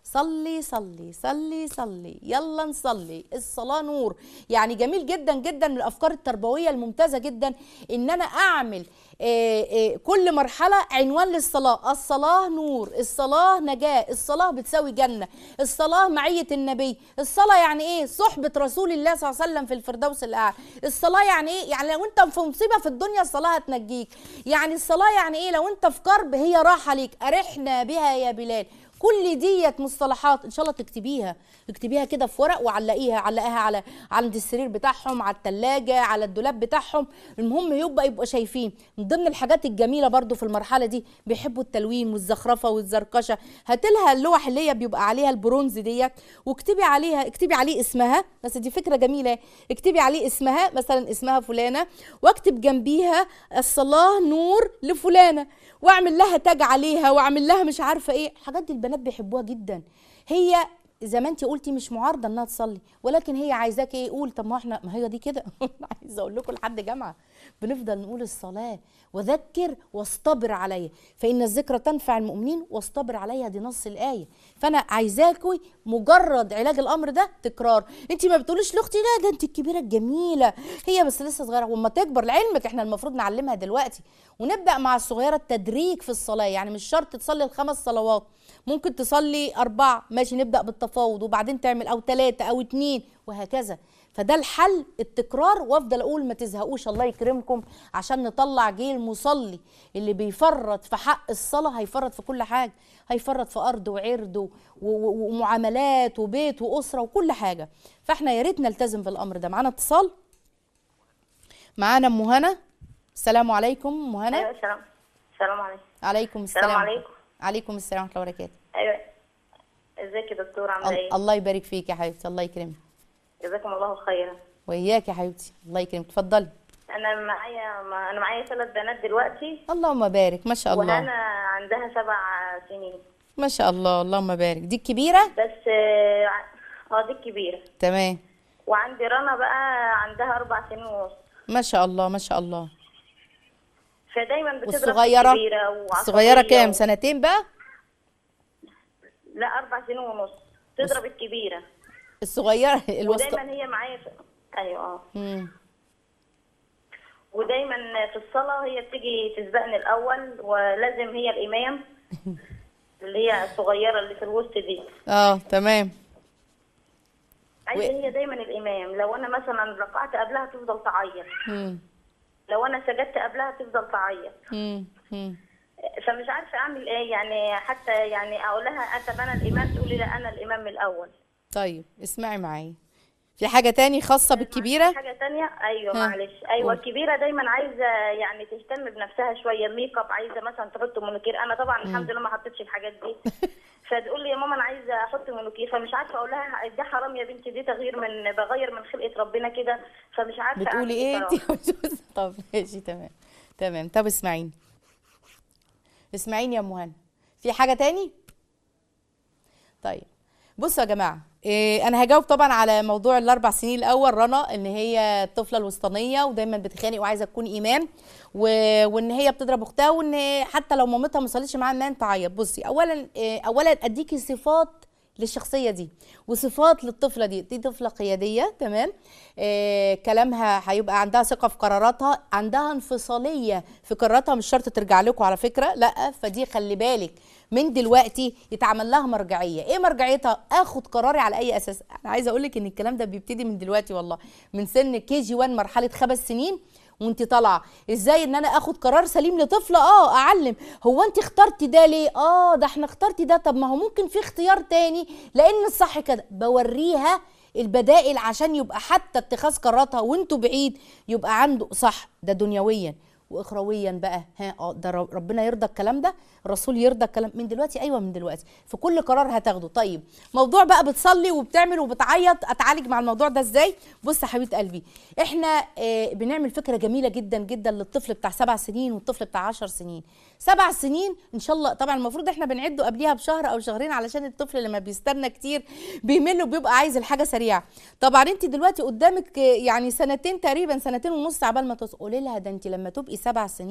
صلي صلي صلي صلي يلا نصلي الصلاة نور يعني جميل جدا جدا من الأفكار التربوية الممتازة جدا إن أنا أعمل آه، آه، كل مرحلة عنوان للصلاة الصلاة نور الصلاة نجاة الصلاة بتساوي جنة الصلاة معية النبي الصلاة يعني إيه صحبة رسول الله صلى الله عليه وسلم في الفردوس الأعلى الصلاة يعني إيه يعني لو أنت في مصيبة في الدنيا الصلاة هتنجيك يعني الصلاة يعني إيه لو أنت في كرب هي راحة ليك أرحنا بها يا بلال كل ديت مصطلحات ان شاء الله تكتبيها اكتبيها كده في ورق وعلقيها علقيها على عند السرير بتاعهم على التلاجة على الدولاب بتاعهم المهم يبقى يبقى شايفين من ضمن الحاجات الجميله برضو في المرحله دي بيحبوا التلوين والزخرفه والزركشه هاتلها اللوح اللي هي بيبقى عليها البرونز ديت واكتبي عليها اكتبي عليه اسمها بس دي فكره جميله اكتبي عليه اسمها مثلا اسمها فلانه واكتب جنبيها الصلاه نور لفلانه واعمل لها تاج عليها واعمل لها مش عارفه ايه الحاجات دي البنات بيحبوها جدا هي زي ما انت قلتي مش معارضه انها تصلي ولكن هي عايزاك ايه قول طب ما احنا ما هي دي كده عايزه اقول لكم لحد جامعه بنفضل نقول الصلاه وذكر واصطبر عليا فان الذكرى تنفع المؤمنين واصطبر عليها دي نص الايه فانا عايزاكي مجرد علاج الامر ده تكرار انت ما بتقوليش لاختي لا ده انت الكبيره الجميله هي بس لسه صغيره واما تكبر لعلمك احنا المفروض نعلمها دلوقتي ونبدا مع الصغيره التدريج في الصلاه يعني مش شرط تصلي الخمس صلوات ممكن تصلي أربعة ماشي نبدأ بالتفاوض وبعدين تعمل أو ثلاثة أو اتنين وهكذا فده الحل التكرار وافضل اقول ما تزهقوش الله يكرمكم عشان نطلع جيل مصلي اللي بيفرط في حق الصلاه هيفرط في كل حاجه هيفرط في ارض وعرض و- و- ومعاملات وبيت واسره وكل حاجه فاحنا يا ريت نلتزم بالامر ده معانا اتصال معانا ام هنا السلام عليكم ام هنا ايوه السلام السلام عليكم عليكم السلام السلام عليكم عليكم السلام ورحمه الله وبركاته ايوه ازيك يا دكتور عامله ال- ايه الله يبارك فيك يا حبيبتي الله يكرمك جزاكم الله خيرا وإياك يا حبيبتي الله يكرمك اتفضلي انا معايا ما انا معايا ثلاث بنات دلوقتي اللهم بارك ما شاء الله وهنا عندها سبع سنين ما شاء الله اللهم بارك دي الكبيرة بس اه اه دي الكبيره تمام وعندي رنا بقى عندها اربع سنين ونص ما شاء الله ما شاء الله فدايما بتضرب والصغيرة الكبيره وعصبية الصغيرة كام و- سنتين بقى لا اربع سنين ونص تضرب الكبيره الصغيرة الوسط ودايما هي معايا في... ايوه اه مم. ودايما في الصلاة هي بتيجي تسبقني الأول ولازم هي الإمام اللي هي الصغيرة اللي في الوسط دي اه تمام عايزة هي دايما الإمام لو أنا مثلا ركعت قبلها تفضل تعيط مم. لو أنا سجدت قبلها تفضل تعيط مم. مم. فمش عارفة أعمل إيه يعني حتى يعني أقول لها أنت أنا الإمام تقول لي لا أنا الإمام من الأول طيب اسمعي معايا في حاجة تاني خاصة بالكبيرة حاجة تانية أيوة ها. معلش أيوة قول. الكبيرة دايما عايزة يعني تهتم بنفسها شوية ميك اب عايزة مثلا تحط مونوكير أنا طبعا الحمد لله ما حطيتش الحاجات دي فتقول لي يا ماما أنا عايزة أحط مونوكير فمش عارفة أقول لها ده حرام يا بنتي دي تغيير من بغير من خلقة ربنا كده فمش عارفة بتقولي أعمل ايه انت بصراحة. طب ماشي تمام تمام طب اسمعيني اسمعيني يا ام هنا في حاجه تاني طيب بصوا يا جماعه إيه انا هجاوب طبعا على موضوع الاربع سنين الاول رنا ان هي الطفله الوسطانيه ودايما بتتخانق وعايزه تكون امام و... وان هي بتضرب اختها وان حتى لو مامتها ما صلتش معاها ما تعيط بصي اولا إيه اولا اديكي صفات للشخصيه دي وصفات للطفله دي دي طفله قياديه تمام آه كلامها هيبقى عندها ثقه في قراراتها عندها انفصاليه في قراراتها مش شرط ترجع لكم على فكره لا فدي خلي بالك من دلوقتي يتعمل لها مرجعيه ايه مرجعيتها اخد قراري على اي اساس انا عايزه اقول لك ان الكلام ده بيبتدي من دلوقتي والله من سن كي جي 1 مرحله خمس سنين وانت طالعه ازاي ان انا اخد قرار سليم لطفله اه اعلم هو انت اخترتي ده ليه اه ده احنا اخترتي ده طب ما هو ممكن في اختيار تاني لان الصح كده بوريها البدائل عشان يبقى حتى اتخاذ قراراتها وانتوا بعيد يبقى عنده صح ده دنيويا واخرويا بقى ها اه ده رب- ربنا يرضى الكلام ده الرسول يرضى الكلام من دلوقتي ايوه من دلوقتي في كل قرار هتاخده طيب موضوع بقى بتصلي وبتعمل وبتعيط اتعالج مع الموضوع ده ازاي بص يا حبيبه قلبي احنا آه بنعمل فكره جميله جدا جدا للطفل بتاع سبع سنين والطفل بتاع عشر سنين سبع سنين ان شاء الله طبعا المفروض احنا بنعده قبليها بشهر او شهرين علشان الطفل لما بيستنى كتير بيمل وبيبقى عايز الحاجه سريعه طبعا انت دلوقتي قدامك آه، يعني سنتين تقريبا سنتين ونص عبال ما توصل قولي لها ده انت لما تبقي سبع سنين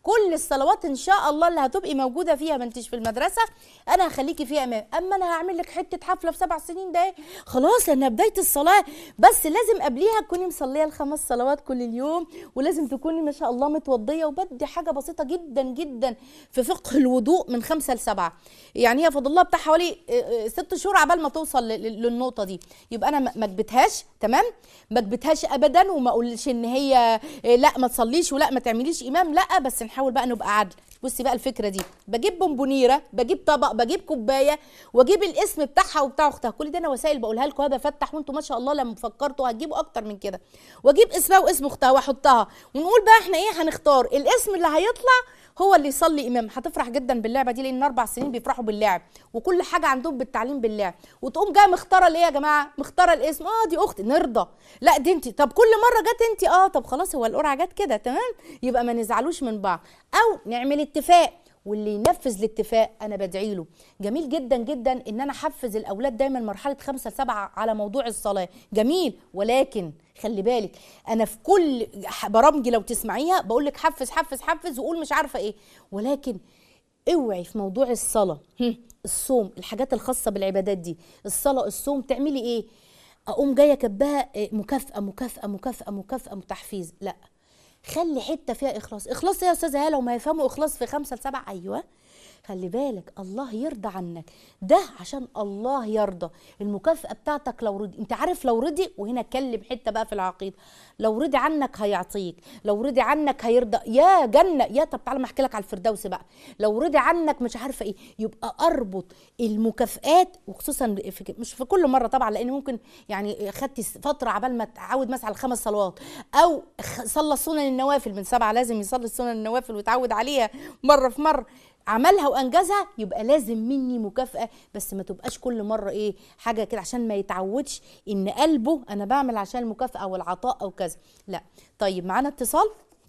كل الصلوات ان شاء الله اللي هتبقي موجوده فيها ما انتش في المدرسه انا هخليكي فيها امام اما انا هعمل لك حته حفله في سبع سنين ده إيه؟ خلاص انا بدايه الصلاه بس لازم قبليها تكوني مصليه الخمس صلوات كل اليوم ولازم تكوني ما شاء الله متوضيه وبدي حاجه بسيطه جدا جدا في فقه الوضوء من خمسه لسبعه يعني هي فاضل لها بتاع حوالي آه، آه، ست شهور عبال ما توصل ل- ل- للنقطه دي يبقى انا ما ما اكبتهاش تمام ما اكبتهاش ابدا وما اقولش ان هي آه، لا ما تصليش ولا ما تعمليش امام لا بس نحاول بقى نبقى عدل بصي بقى الفكره دي بجيب بونبونيره بجيب طبق بجيب كوبايه واجيب الاسم بتاعها وبتاع اختها كل ده انا وسائل بقولها لكم هذا فتح وانتم ما شاء الله لما فكرتوا هتجيبوا اكتر من كده واجيب اسمها واسم اختها واحطها ونقول بقى احنا ايه هنختار الاسم اللي هيطلع هو اللي يصلي امام هتفرح جدا باللعبه دي لان اربع سنين بيفرحوا باللعب وكل حاجه عندهم بالتعليم باللعب وتقوم جايه مختاره الايه يا جماعه مختاره الاسم اه دي اختي نرضى لا دي انت طب كل مره جت انت اه طب خلاص هو القرعه جت كده تمام يبقى ما نزعلوش من بعض او نعمل اتفاق واللي ينفذ الاتفاق انا بدعي له جميل جدا جدا ان انا احفز الاولاد دايما مرحله خمسة سبعة على موضوع الصلاه جميل ولكن خلي بالك انا في كل ح- برامجي لو تسمعيها بقول لك حفز حفز حفز وقول مش عارفه ايه ولكن اوعي في موضوع الصلاه هم، الصوم الحاجات الخاصه بالعبادات دي الصلاه الصوم تعملي ايه اقوم جايه كبها إيه، مكافاه مكافاه مكافاه مكافاه تحفيز لا خلي حته فيها اخلاص اخلاص إيه يا استاذه هاله وما يفهموا اخلاص في خمسة لسبعة ايوه خلي بالك الله يرضى عنك ده عشان الله يرضى المكافأة بتاعتك لو رضي انت عارف لو رضي وهنا اتكلم حتة بقى في العقيدة لو رضي عنك هيعطيك لو رضي عنك هيرضى يا جنة يا طب تعالى ما احكي لك على الفردوس بقى لو رضي عنك مش عارفة ايه يبقى اربط المكافآت وخصوصا في مش في كل مرة طبعا لان ممكن يعني خدتي فترة عبال ما تعود مثلا على الخمس صلوات او خ- صلى سنن النوافل من سبعة لازم يصلي السنن النوافل ويتعود عليها مرة في مرة عملها وانجزها يبقى لازم مني مكافاه بس ما تبقاش كل مره ايه حاجه كده عشان ما يتعودش ان قلبه انا بعمل عشان المكافاه والعطاء او كذا لا طيب معانا اتصال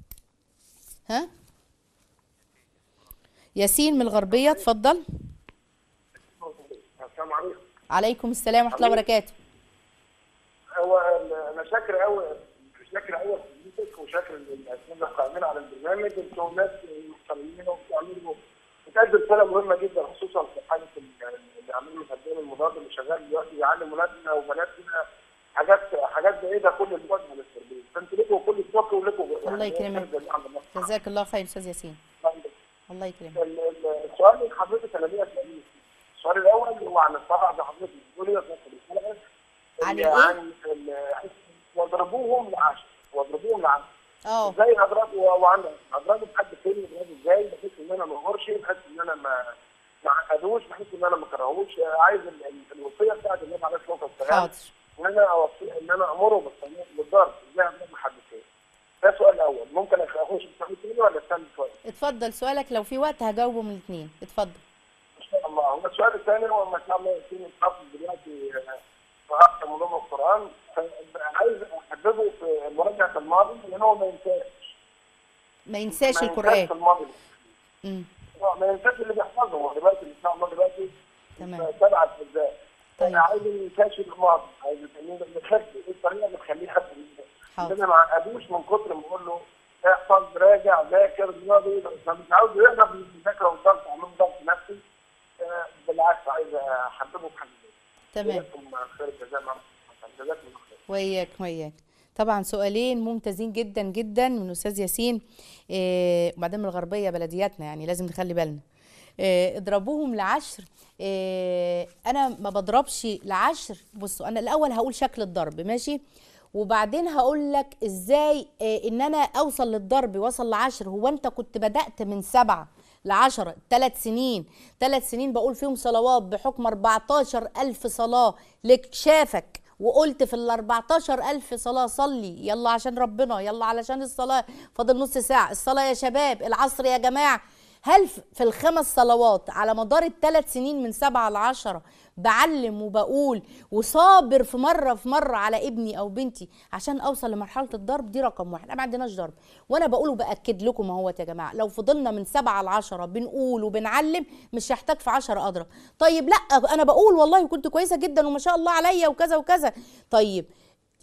ها ياسين من الغربيه اتفضل السلام عليكم عليكم السلام ورحمه الله وبركاته هو انا شاكر قوي شاكر قوي لحضرتك وشاكر للاساتذه القائمين على البرنامج انتوا ناس محترمين وبتعملوا بتقدم رساله مهمه جدا خصوصا في حاله ال- اللي عاملين مقدم المضاد اللي شغال دلوقتي يعلم ولادنا وبناتنا حاجات حاجات بعيده كل الوجه عن التربيه فانتوا لكم كل الشكر ولكم الله يكرمك. جميع عند الله. جزاك الله خير استاذ ياسين الله يكرمك ال- ال- السؤال اللي حضرتك انا ليا سؤالين السؤال الاول هو عن الصلاه ده حضرتك بتقولي في الحلقه عن ال- الإيه؟ عن ال- واضربوهم لعشر واضربوهم لعشر اه ازاي اضرب وعندك اضربه بحد تاني اضربه ازاي بحيث ان انا ما اغرش بحيث ان انا ما ما اعقدوش بحيث ان انا ما اكرهوش آه، عايز ال- ال- الوصيه بتاعت النبي عليه الصلاه والسلام حاضر ان انا اوصي ان انا امره بالصلاه بالضرب ازاي اضرب حد تاني ده السؤال الاول ممكن اخش بالسؤال الثاني ولا استنى شويه اتفضل سؤالك لو في وقت هجاوبه من الاثنين اتفضل ان شاء الله هو السؤال الثاني هو ما شاء الله يكون حافظ دلوقتي آه، في عقد موضوع القران عايز احببه في مراجعه الماضي لان هو ما ينساش ما ينساش ما القران ينساش الماضي امم آه، ما ينساش اللي بيحفظه هو دلوقتي ان شاء الله دلوقتي تمام سبعة اجزاء طيب. انا عايز ما ينساش الماضي عايز يخليه يحب ايه الطريقه اللي تخليه يحب حاضر. انا ما عقدوش من كتر ما بقول له احفظ راجع ذاكر رياضي فمش عاوز يهرب من المذاكره والضغط عامل ضغط نفسي آه، بالعكس عايز احببه في حاجه تمام جزاكم خير الجزاء مع جزاكم الله خير وياك وياك طبعا سؤالين ممتازين جدا جدا من استاذ ياسين إيه وبعدين من الغربيه بلدياتنا يعني لازم نخلي بالنا إيه اضربوهم لعشر إيه انا ما بضربش لعشر بصوا انا الاول هقول شكل الضرب ماشي وبعدين هقول لك ازاي إيه ان انا اوصل للضرب واصل لعشر هو انت كنت بدات من سبعه لعشرة ثلاث سنين ثلاث سنين بقول فيهم صلوات بحكم 14 ألف صلاة لك شافك وقلت في ال 14 ألف صلاة صلي يلا عشان ربنا يلا علشان الصلاة فاضل نص ساعة الصلاة يا شباب العصر يا جماعة هل ف- في الخمس صلوات على مدار الثلاث سنين من سبعة لعشرة بعلم وبقول وصابر في مرة في مرة على ابني أو بنتي عشان أوصل لمرحلة الضرب دي رقم واحد أنا ما عندناش ضرب وأنا بقول وبأكد لكم اهوت يا جماعة لو فضلنا من سبعة لعشرة بنقول وبنعلم مش هحتاج في عشرة أضرب طيب لا أنا بقول والله كنت كويسة جدا وما شاء الله عليا وكذا وكذا طيب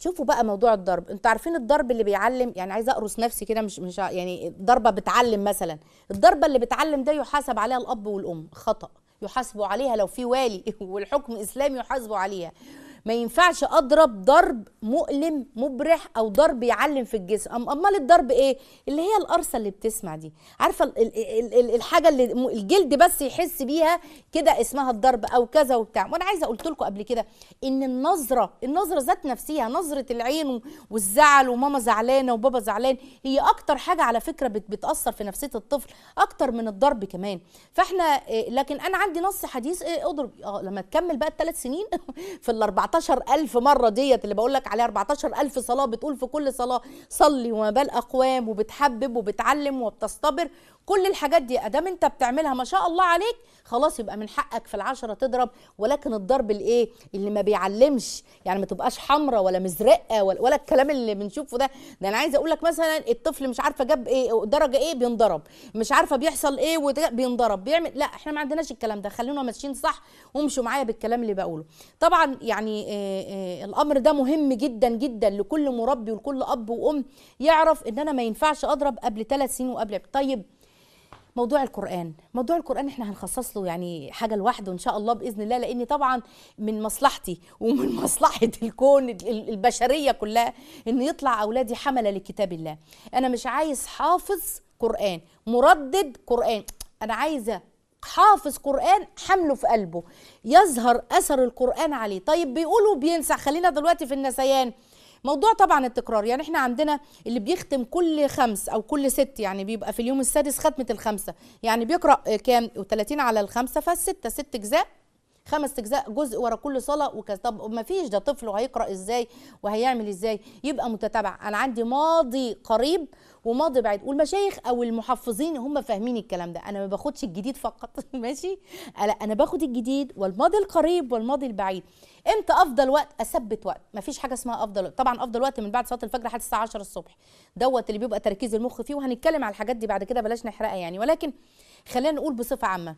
شوفوا بقى موضوع الضرب انتوا عارفين الضرب اللي بيعلم يعني عايزه اقرص نفسي كده مش مش ع- يعني ضربه بتعلم مثلا الضربه اللي بتعلم ده يحاسب عليها الاب والام خطا يحاسبوا عليها لو في والي والحكم الاسلامي يحاسبوا عليها ما ينفعش اضرب ضرب مؤلم مبرح او ضرب يعلم في الجسم أم- امال الضرب ايه اللي هي القرصه اللي بتسمع دي عارفه ال- ال- ال- ال- الحاجه اللي م- الجلد بس يحس بيها كده اسمها الضرب او كذا وبتاع وانا عايزه قلت لكم قبل كده ان النظره النظره ذات نفسها نظره العين و- والزعل وماما زعلانه وبابا زعلان هي اكتر حاجه على فكره بت- بتاثر في نفسيه الطفل اكتر من الضرب كمان فاحنا إيه، لكن انا عندي نص حديث إيه، اضرب اه لما تكمل بقى الثلاث سنين في ال 14000 مره ديت اللي بقول لك عليها 14000 صلاه بتقول في كل صلاه صلي وما بال اقوام وبتحبب وبتعلم وبتصطبر كل الحاجات دي ادام انت بتعملها ما شاء الله عليك خلاص يبقى من حقك في العشرة تضرب ولكن الضرب الايه اللي ما بيعلمش يعني ما تبقاش حمرة ولا مزرقه ولا, ولا الكلام اللي بنشوفه ده ده انا عايزه اقول لك مثلا الطفل مش عارفه جاب ايه درجه ايه بينضرب مش عارفه بيحصل ايه وده بينضرب بيعمل لا احنا ما عندناش الكلام ده خلونا ماشيين صح وامشوا معايا بالكلام اللي بقوله طبعا يعني آه آه الامر ده مهم جدا جدا لكل مربي ولكل اب وام يعرف ان انا ما ينفعش اضرب قبل ثلاث سنين وقبل طيب موضوع القرآن موضوع القرآن احنا هنخصص له يعني حاجة لوحده ان شاء الله بإذن الله لأن طبعا من مصلحتي ومن مصلحة الكون ال- البشرية كلها ان يطلع أولادي حملة لكتاب الله أنا مش عايز حافظ قرآن مردد قرآن أنا عايزة حافظ قرآن حمله في قلبه يظهر أثر القرآن عليه طيب بيقولوا بينسى خلينا دلوقتي في النسيان موضوع طبعا التكرار يعني احنا عندنا اللي بيختم كل خمس او كل ست يعني بيبقى في اليوم السادس ختمه الخمسه يعني بيقرا آه، كام 30 على الخمسه فالسته ست اجزاء خمس اجزاء جزء ورا كل صلاه وكذا طب ما فيش ده طفل وهيقرا ازاي وهيعمل ازاي يبقى متتابع انا عندي ماضي قريب وماضي بعيد والمشايخ او المحفظين هم فاهمين الكلام ده انا ما باخدش الجديد فقط ماشي انا انا باخد الجديد والماضي القريب والماضي البعيد امتى افضل وقت اثبت وقت ما فيش حاجه اسمها افضل وقت طبعا افضل وقت من بعد صلاه الفجر لحد الساعه 10 الصبح دوت اللي بيبقى تركيز المخ فيه وهنتكلم على الحاجات دي بعد كده بلاش نحرقها يعني ولكن خلينا نقول بصفه عامه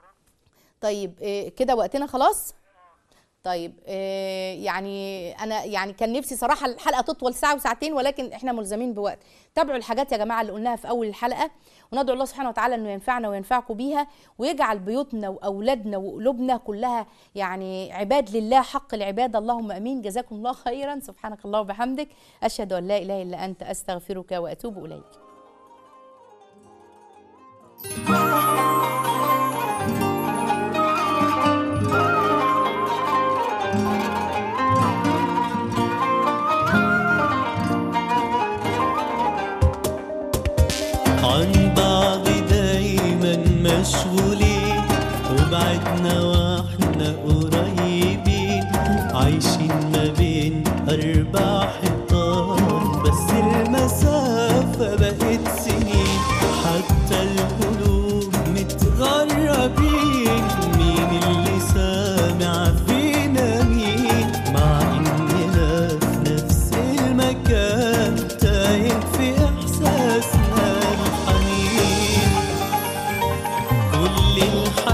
طيب إيه كده وقتنا خلاص طيب إيه يعني انا يعني كان نفسي صراحه الحلقه تطول ساعه وساعتين ولكن احنا ملزمين بوقت تابعوا الحاجات يا جماعه اللي قلناها في اول الحلقه وندعو الله سبحانه وتعالى انه ينفعنا وينفعكم بيها ويجعل بيوتنا واولادنا وقلوبنا كلها يعني عباد لله حق العباده اللهم امين جزاكم الله خيرا سبحانك الله وبحمدك اشهد ان لا اله الا انت استغفرك واتوب اليك عن بعض دايما مشغولين وبعدنا واحنا قريبين عايشين ما بين أربع حيطان بس المسافة بقت سنين حتى القلوب متغربين مين اللي سامع فينا مين مع إننا في نفس المكان تايه في إحساسنا الحنين كل الحنين